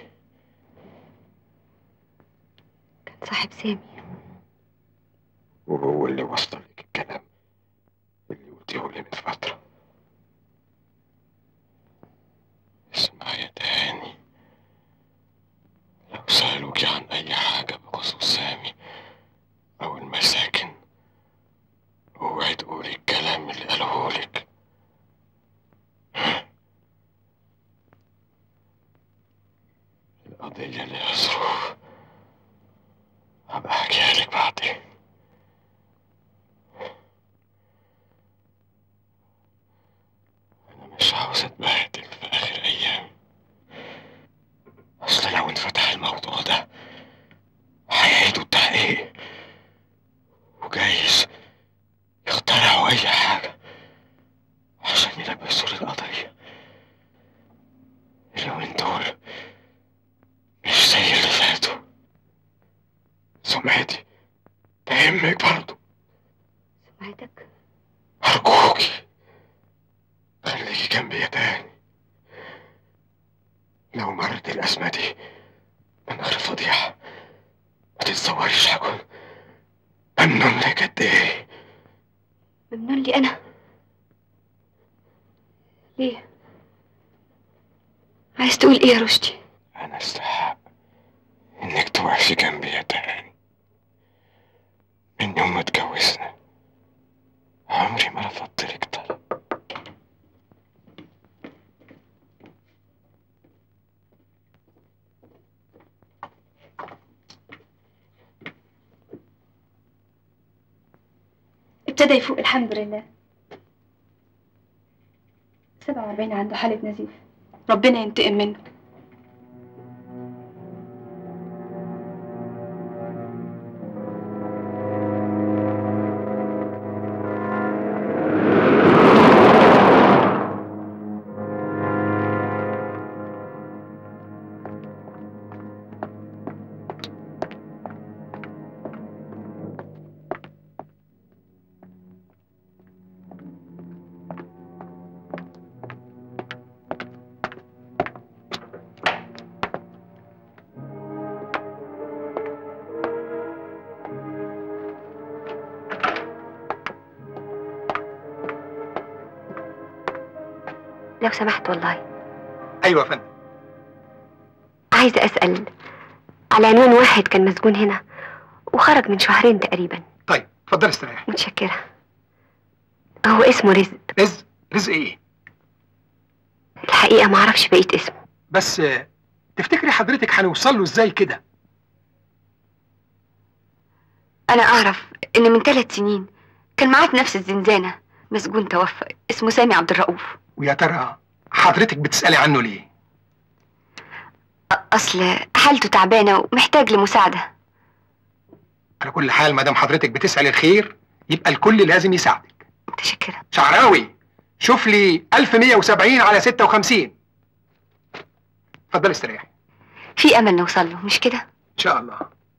كان صاحب سامي وهو اللي وصل لك الكلام اللي قلتيه لي من فترة اسمع يا تاني لو سألوك عن أي حاجة بخصوص سامي أو المساكن اوعي تقولي الكلام اللي قاله لك القضية ليها ظروف هبقى أحكيها لك بعدين أنا مش عاوز أتبهدل في آخر أيام أصل لو انفتح الموضوع ده هيعيدوا التحقيق وجايز يخترعوا أي حاجة عشان يلبسوا لي القضية اليومين دول مش زي اللي فاتوا سمعتي تهمك برضه سمعتك أرجوكي خليكي جنبي يا تاني لو مرت الأزمة دي من غير فضيحة ما تتصوريش هكون ممنون لك قد إيه ممنون لي انا ليه عايز تقول ايه يا رشدي أنا استحق إنك توقفي جنبي يا تاني من يوم ما اتجوزنا عمري ما رفضت لك طلب ابتدى يفوق الحمد لله 47 عنده حالة نزيف ربنا ينتقم منه لو سمحت والله ايوه يا فندم عايزة أسأل على عنوان واحد كان مسجون هنا وخرج من شهرين تقريبا طيب اتفضل استريح متشكرة هو اسمه رزق رزق رزق ايه الحقيقة معرفش بقية اسمه بس آه، تفتكري حضرتك هنوصل له ازاي كده أنا أعرف إن من ثلاث سنين كان معاه في نفس الزنزانة مسجون توفى اسمه سامي عبد الرؤوف ويا ترى حضرتك بتسألي عنه ليه أصل حالته تعبانة ومحتاج لمساعدة على كل حال ما دام حضرتك بتسأل الخير يبقى الكل لازم يساعدك متشكرة شعراوي شوف لي 1170 على 56 اتفضل استريح في أمل نوصل له مش كده؟ ان شاء الله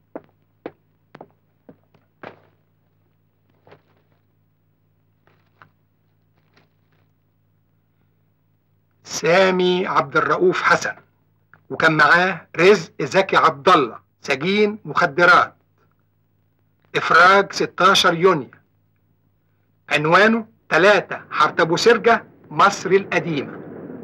سامي عبد الرؤوف حسن وكان معاه رزق زكي عبد الله سجين مخدرات افراج 16 يونيو عنوانه 3 حاره ابو سرجه مصر القديمه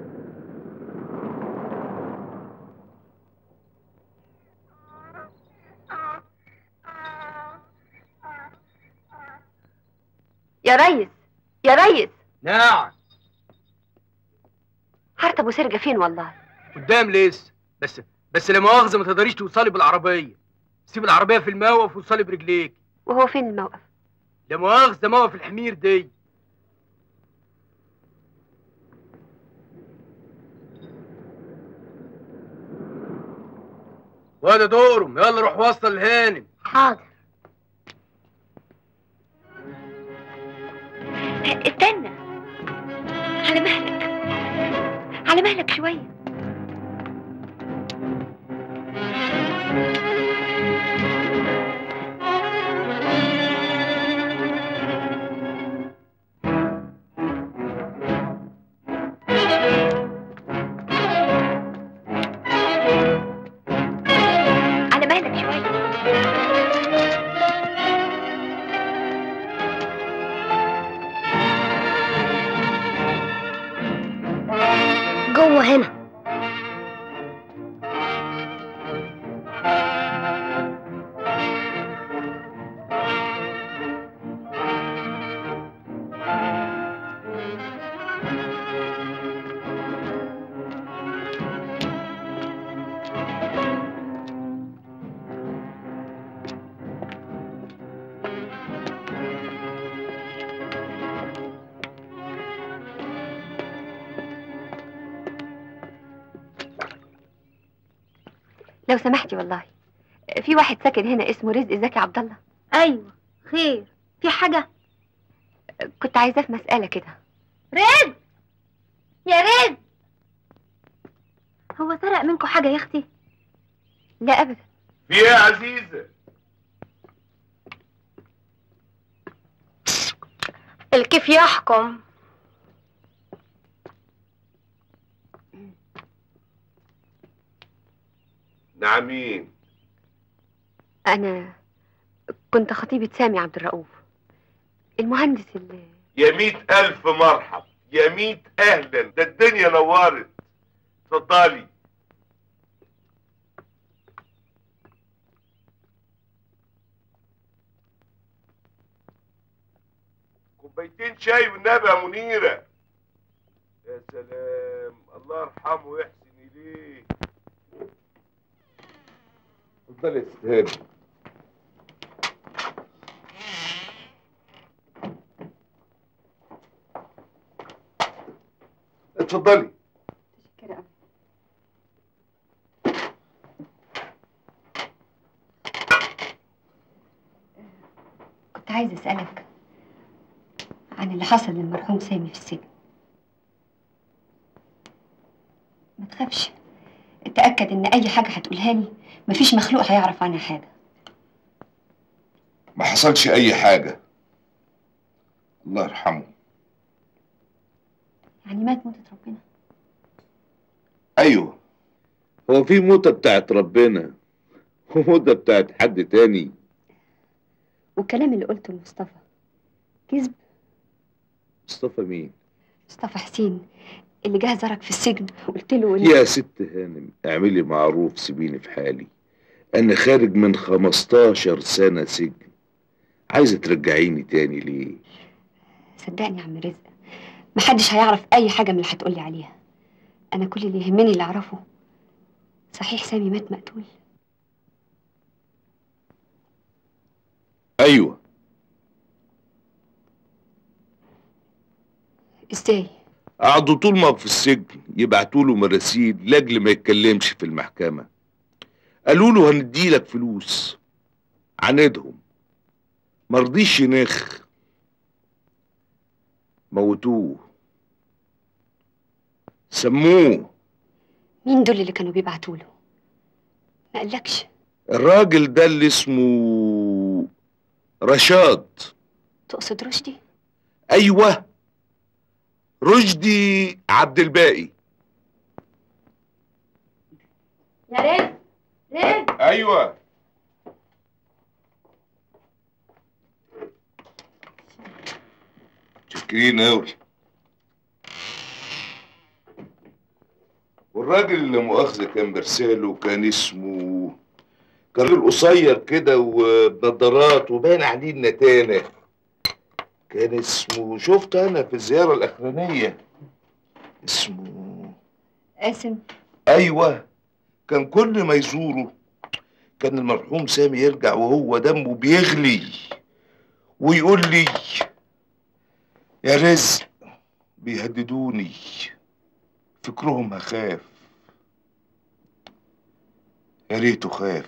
يا ريس يا ريس نعم حارة أبو سرجة فين والله؟ قدام لسه بس بس لا مؤاخذه ما تقدريش توصلي بالعربيه سيب العربيه في الموقف ووصلي برجليك وهو فين الموقف؟ لا مؤاخذه موقف الحمير دي وده دورهم يلا روح وصل الهانم حاضر استنى على مهلك على مهلك شوية على مهلك شوية جوه هنا لو سمحتي والله في واحد ساكن هنا اسمه رزق زكي عبد الله ايوه خير في حاجة كنت عايزاه في مسألة كده رزق يا رزق هو سرق منكم حاجة يا اختي لا ابدا في ايه يا عزيزه الكيف يحكم نعمين انا كنت خطيبة سامي عبد الرؤوف المهندس اللي يا مئة ألف مرحب يا مئة أهلا ده الدنيا نورت اتفضلي كوبايتين شاي والنبي يا منيرة يا سلام الله يرحمه ويحسن إليه اتفضلي يا استاذ اتفضلي كنت عايزة أسألك عن اللي حصل للمرحوم سامي في السجن ما تخافش اتأكد إن أي حاجة هتقولها لي مفيش مخلوق هيعرف عنها حاجة ما حصلش اي حاجه الله يرحمه يعني مات موتة ربنا ايوه هو في موتة بتاعت ربنا وموتة بتاعت حد تاني والكلام اللي قلته لمصطفى كذب مصطفى مين مصطفى حسين اللي جه زارك في السجن وقلت له إن يا ست هانم اعملي معروف سيبيني في حالي انا خارج من 15 سنة سجن عايزة ترجعيني تاني ليه صدقني يا عم رزق محدش هيعرف أي حاجة من اللي هتقولي عليها أنا كل اللي يهمني اللي أعرفه صحيح سامي مات مقتول ايوه إزاي؟ قعدوا طول ما في السجن يبعتوا له مراسيل لاجل ما يتكلمش في المحكمة قالوا له هنديلك فلوس عاندهم مرضيش ينخ موتوه سموه مين دول اللي كانوا بيبعتوا له؟ ما قالكش الراجل ده اللي اسمه رشاد تقصد رشدي؟ ايوه رشدي عبد الباقي يا رزق رزق ايوه شاكرين اوي والراجل اللي مؤاخذة كان برساله كان اسمه كان راجل قصير كده وبنضارات وباين عليه النتانة كان اسمه شفت انا في الزيارة الاخرانية اسمه قاسم ايوه كان كل ما يزوره كان المرحوم سامي يرجع وهو دمه بيغلي ويقول لي يا رزق بيهددوني فكرهم هخاف يا ريته خاف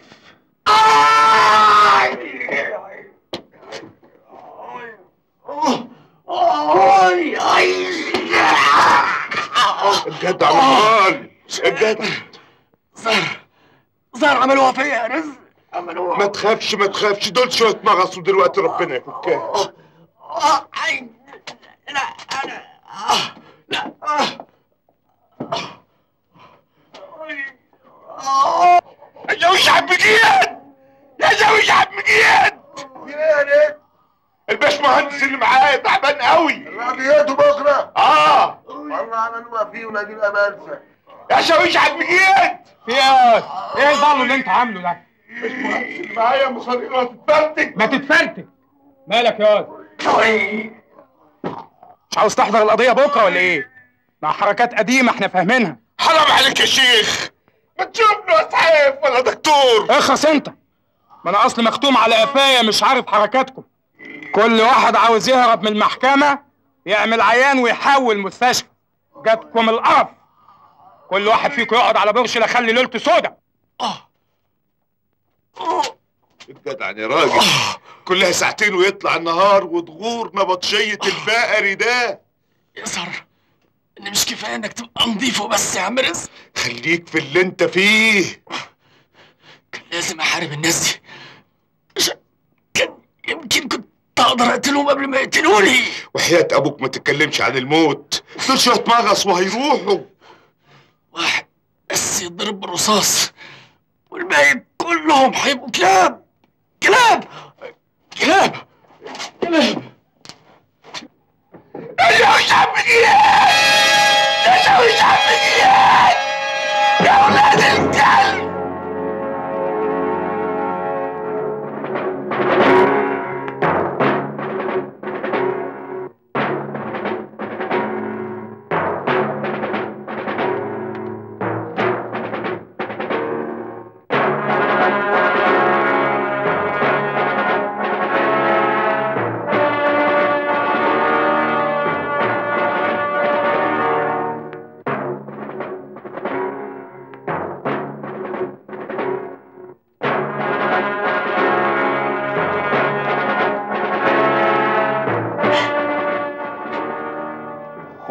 الجد على الحال الجد زهر زهر عملوها فيا يا رزق عملوها ما تخافش ما تخافش دول شوية مغصوا دلوقتي ربنا يفكها لا انا لا يا زوج عم جياد يا زوج عم جياد يا ريت الباشمهندس اللي معايا تعبان قوي العربيات بكره اه والله عملوها فيه ونجيب امانسه يا زوج عم جياد في ايه ايه الضل اللي انت عامله ده الباشمهندس اللي معايا مصارينا تتفرتك ما تتفرتك مالك يا واد مش عاوز تحضر القضيه بكره ولا ايه مع حركات قديمه احنا فاهمينها حرام عليك يا شيخ ما تشوف له اسعاف ولا دكتور اخرس انت ما انا اصلي مختوم على قفايا مش عارف حركاتكم كل واحد عاوز يهرب من المحكمه يعمل عيان ويحول مستشفى جاتكم القرف كل واحد فيكم يقعد على برش لا خلي ليلته سودا الجدع يا راجل كلها ساعتين ويطلع النهار وتغور نبطشية البقري ده يا زهر ان مش كفايه انك تبقى نضيف وبس يا عم رزق خليك في اللي انت فيه كان لازم احارب الناس دي مش كان يمكن كنت اقدر اقتلهم قبل ما يقتلوني وحياة ابوك ما تتكلمش عن الموت دول شوية مغص وهيروحوا واحد بس يضرب بالرصاص والباقي كلهم هيبقوا كلاب كلاب كلاب كلاب يا شعب جياد يا شعب جياد يا ولاد الكلب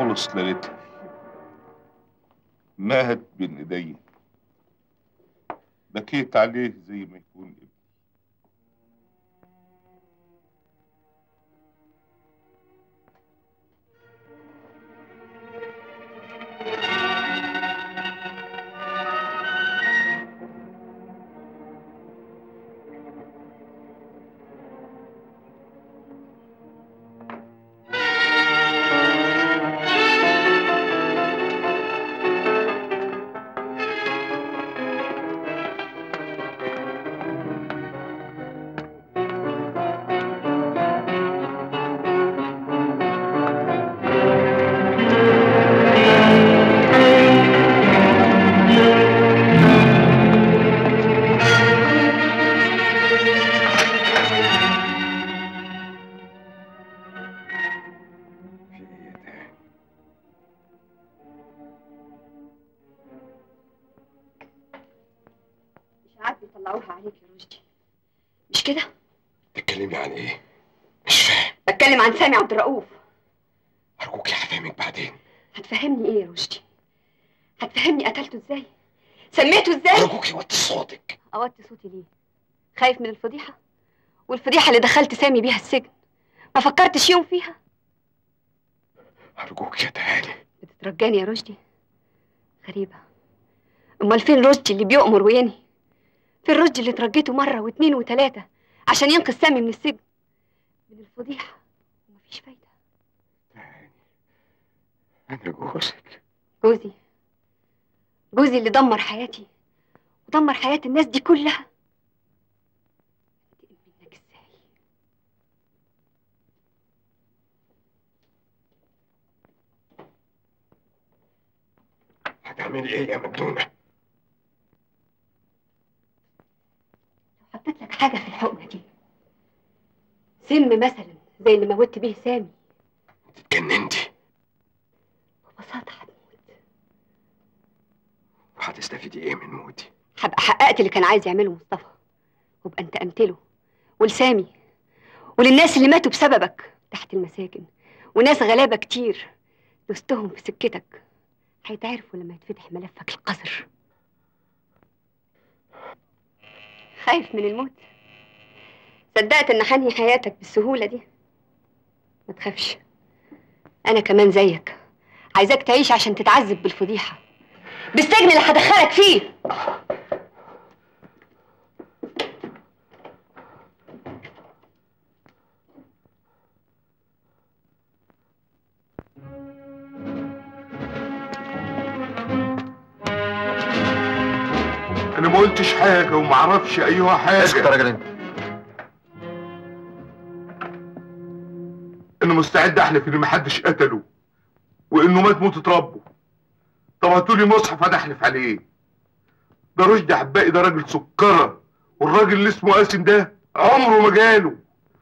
خلص ليلتها مات بين ايديا بكيت عليه زي ما يكون ابني إشاعات بيطلعوها عليك يا رشدي مش كده؟ تتكلمي عن ايه؟ بتكلم عن سامي عبد الرؤوف ارجوكي هفهمك بعدين هتفهمني ايه يا رشدي؟ هتفهمني قتلته ازاي؟ سميته ازاي؟ ارجوكي وطي صوتك اوطي صوتي ليه؟ خايف من الفضيحة؟ والفضيحة اللي دخلت سامي بيها السجن ما فكرتش يوم فيها؟ ارجوك يا تهاني بتترجاني يا رشدي غريبة امال فين رشدي اللي بيؤمر وينهي؟ فين رشدي اللي ترجيته مرة واتنين وتلاتة عشان ينقذ سامي من السجن من الفضيحة ومفيش فايدة انا جوزك جوزي جوزي اللي دمر حياتي ودمر حياة الناس دي كلها هتعملي ايه يا مجنونه؟ حطيت لك حاجة في الحقنة دي سم مثلا زي اللي موتت بيه سامي اتجننتي ببساطة وهتستفيدي ايه من موتي؟ هبقى حققت اللي كان عايز يعمله مصطفى وابقى انتقمت له ولسامي وللناس اللي ماتوا بسببك تحت المساكن وناس غلابة كتير دوستهم في سكتك هيتعرفوا لما يتفتح ملفك القذر خايف من الموت صدقت ان حنهي حياتك بالسهولة دي ما تخافش انا كمان زيك عايزاك تعيش عشان تتعذب بالفضيحة بالسجن اللي هدخلك فيه انا ما قلتش حاجه وما اعرفش ايها حاجه اسكت يا راجل انت انا مستعد احلف ان محدش قتله وانه مات موتة ربه طب هاتولي مصحف انا احلف عليه ده رشدي عباقي ده راجل سكره والراجل اللي اسمه قاسم ده عمره ما جاله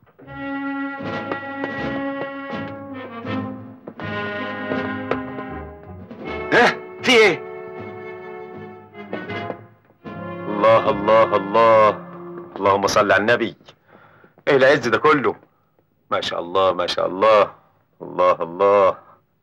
ايه في ايه؟ الله الله الله اللهم صل على النبي ايه العز ده كله ما شاء الله ما شاء الله الله الله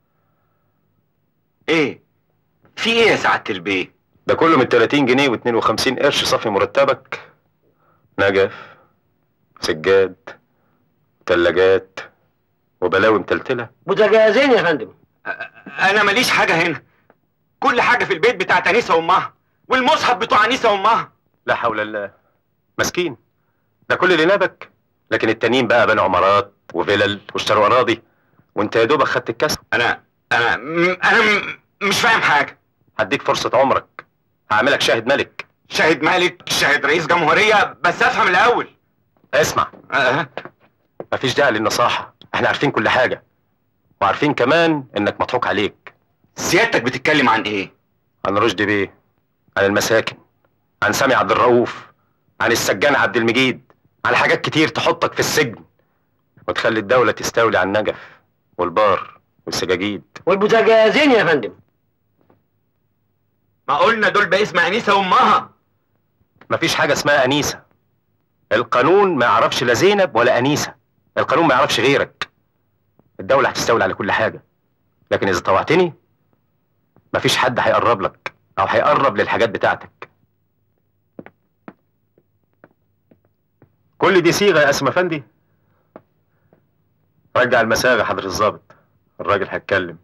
ايه في ايه يا سعاده البيه ده كله من 30 جنيه و52 قرش صافي مرتبك نجف سجاد تلاجات وبلاوي متلتله بوتاجازين يا فندم انا ماليش حاجه هنا كل حاجه في البيت بتاعت انيسه وامها والمصحف بتوع انيسه وامها لا حول الله مسكين ده كل اللي نابك لكن التانيين بقى بنوا عمارات وفلل واشتروا اراضي وانت يا دوبك خدت الكسب انا انا م- انا م- مش فاهم حاجه هديك فرصه عمرك هعملك شاهد ملك شاهد ملك شاهد رئيس جمهوريه بس افهم الاول اسمع أه. مفيش داعي للنصاحه احنا عارفين كل حاجه وعارفين كمان انك مضحوك عليك سيادتك بتتكلم عن ايه عن رشدي بيه عن المساكن عن سامي عبد الرؤوف عن السجان عبد المجيد عن حاجات كتير تحطك في السجن وتخلي الدولة تستولي على النجف والبار والسجاجيد والبوتاجازين يا فندم ما قلنا دول باسم انيسه وامها مفيش حاجة اسمها أنيسة القانون ما يعرفش لا زينب ولا أنيسة القانون ما يعرفش غيرك الدولة هتستولي على كل حاجة لكن اذا طوعتني مفيش حد هيقرب لك او هيقرب للحاجات بتاعتك كل دي صيغه يا اسم افندي رجع المساغ يا حضرة الظابط الراجل هيتكلم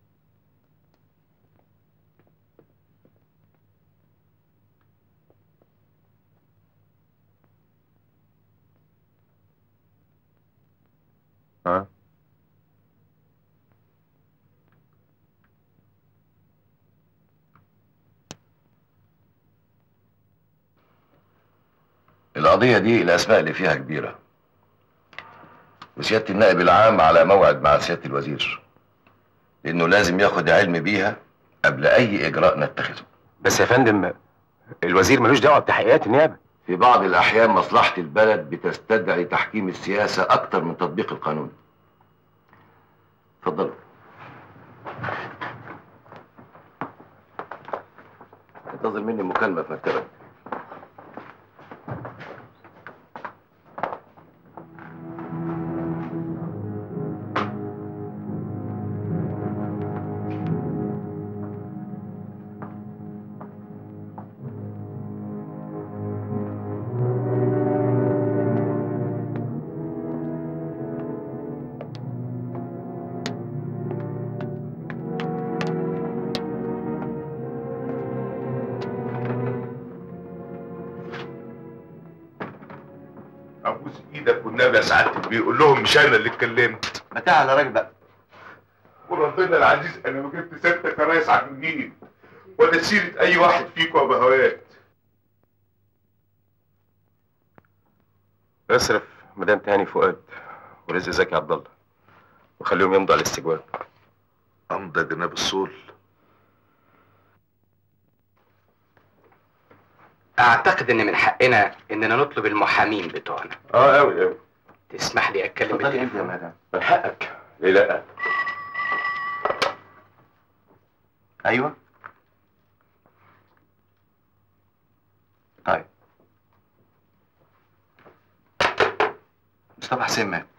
ها القضية دي الأسماء اللي فيها كبيرة وسيادة النائب العام على موعد مع سيادة الوزير لأنه لازم ياخد علم بيها قبل أي إجراء نتخذه بس يا فندم الوزير ملوش دعوه بتحقيقات النيابه في بعض الأحيان مصلحة البلد بتستدعي تحكيم السياسة أكتر من تطبيق القانون اتفضلوا انتظر مني مكالمة في مكتبك ابوس ايدك والنبي يا سعادة بيقول لهم مش انا اللي اتكلمت ما تعال يا راجل بقى وربنا العزيز انا ما جبت ستة كرايس على النيل ولا سيرة اي واحد فيكم يا بهوات اصرف مدام تهاني فؤاد ورزق زكي عبد الله وخليهم يمضوا على الاستجواب امضى جناب الصول اعتقد ان من حقنا اننا نطلب المحامين بتوعنا اه قوي قوي تسمح لي اتكلم بالتليفون من حقك ليه لا ايوه طيب مصطفى حسين مات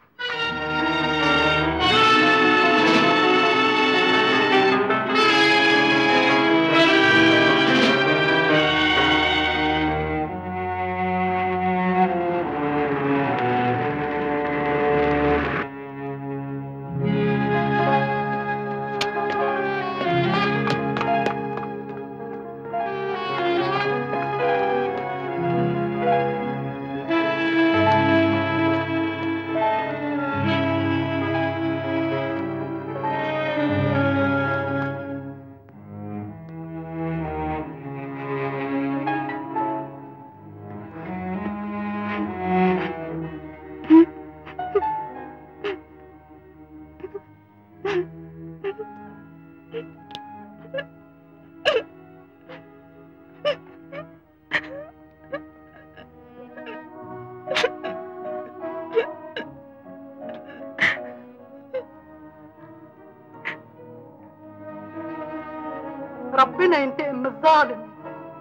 ربنا ينتقم من الظالم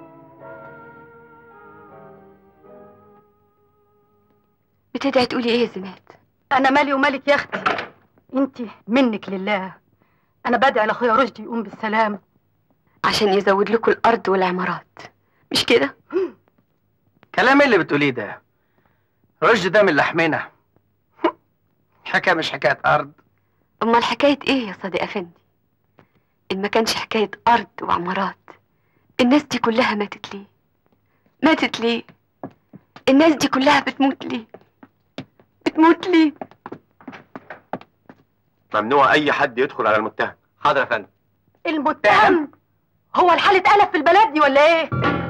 بتدعي تقولي ايه يا زينات انا مالي ومالك يا اختي انت منك لله انا بدعي لاخويا رشدي يقوم بالسلام عشان يزود لكم الارض والعمارات مش كده كلام إيه اللي بتقوليه ده رشد ده من لحمنا حكايه مش حكايه ارض امال حكايه ايه يا صديق افندي ان ما كانش حكايه ارض وعمارات الناس دي كلها ماتت ليه ماتت ليه الناس دي كلها بتموت ليه بتموت ليه ممنوع اي حد يدخل على المتهم حاضر يا فندم المتهم هو الحال اتقلب في البلد دي ولا ايه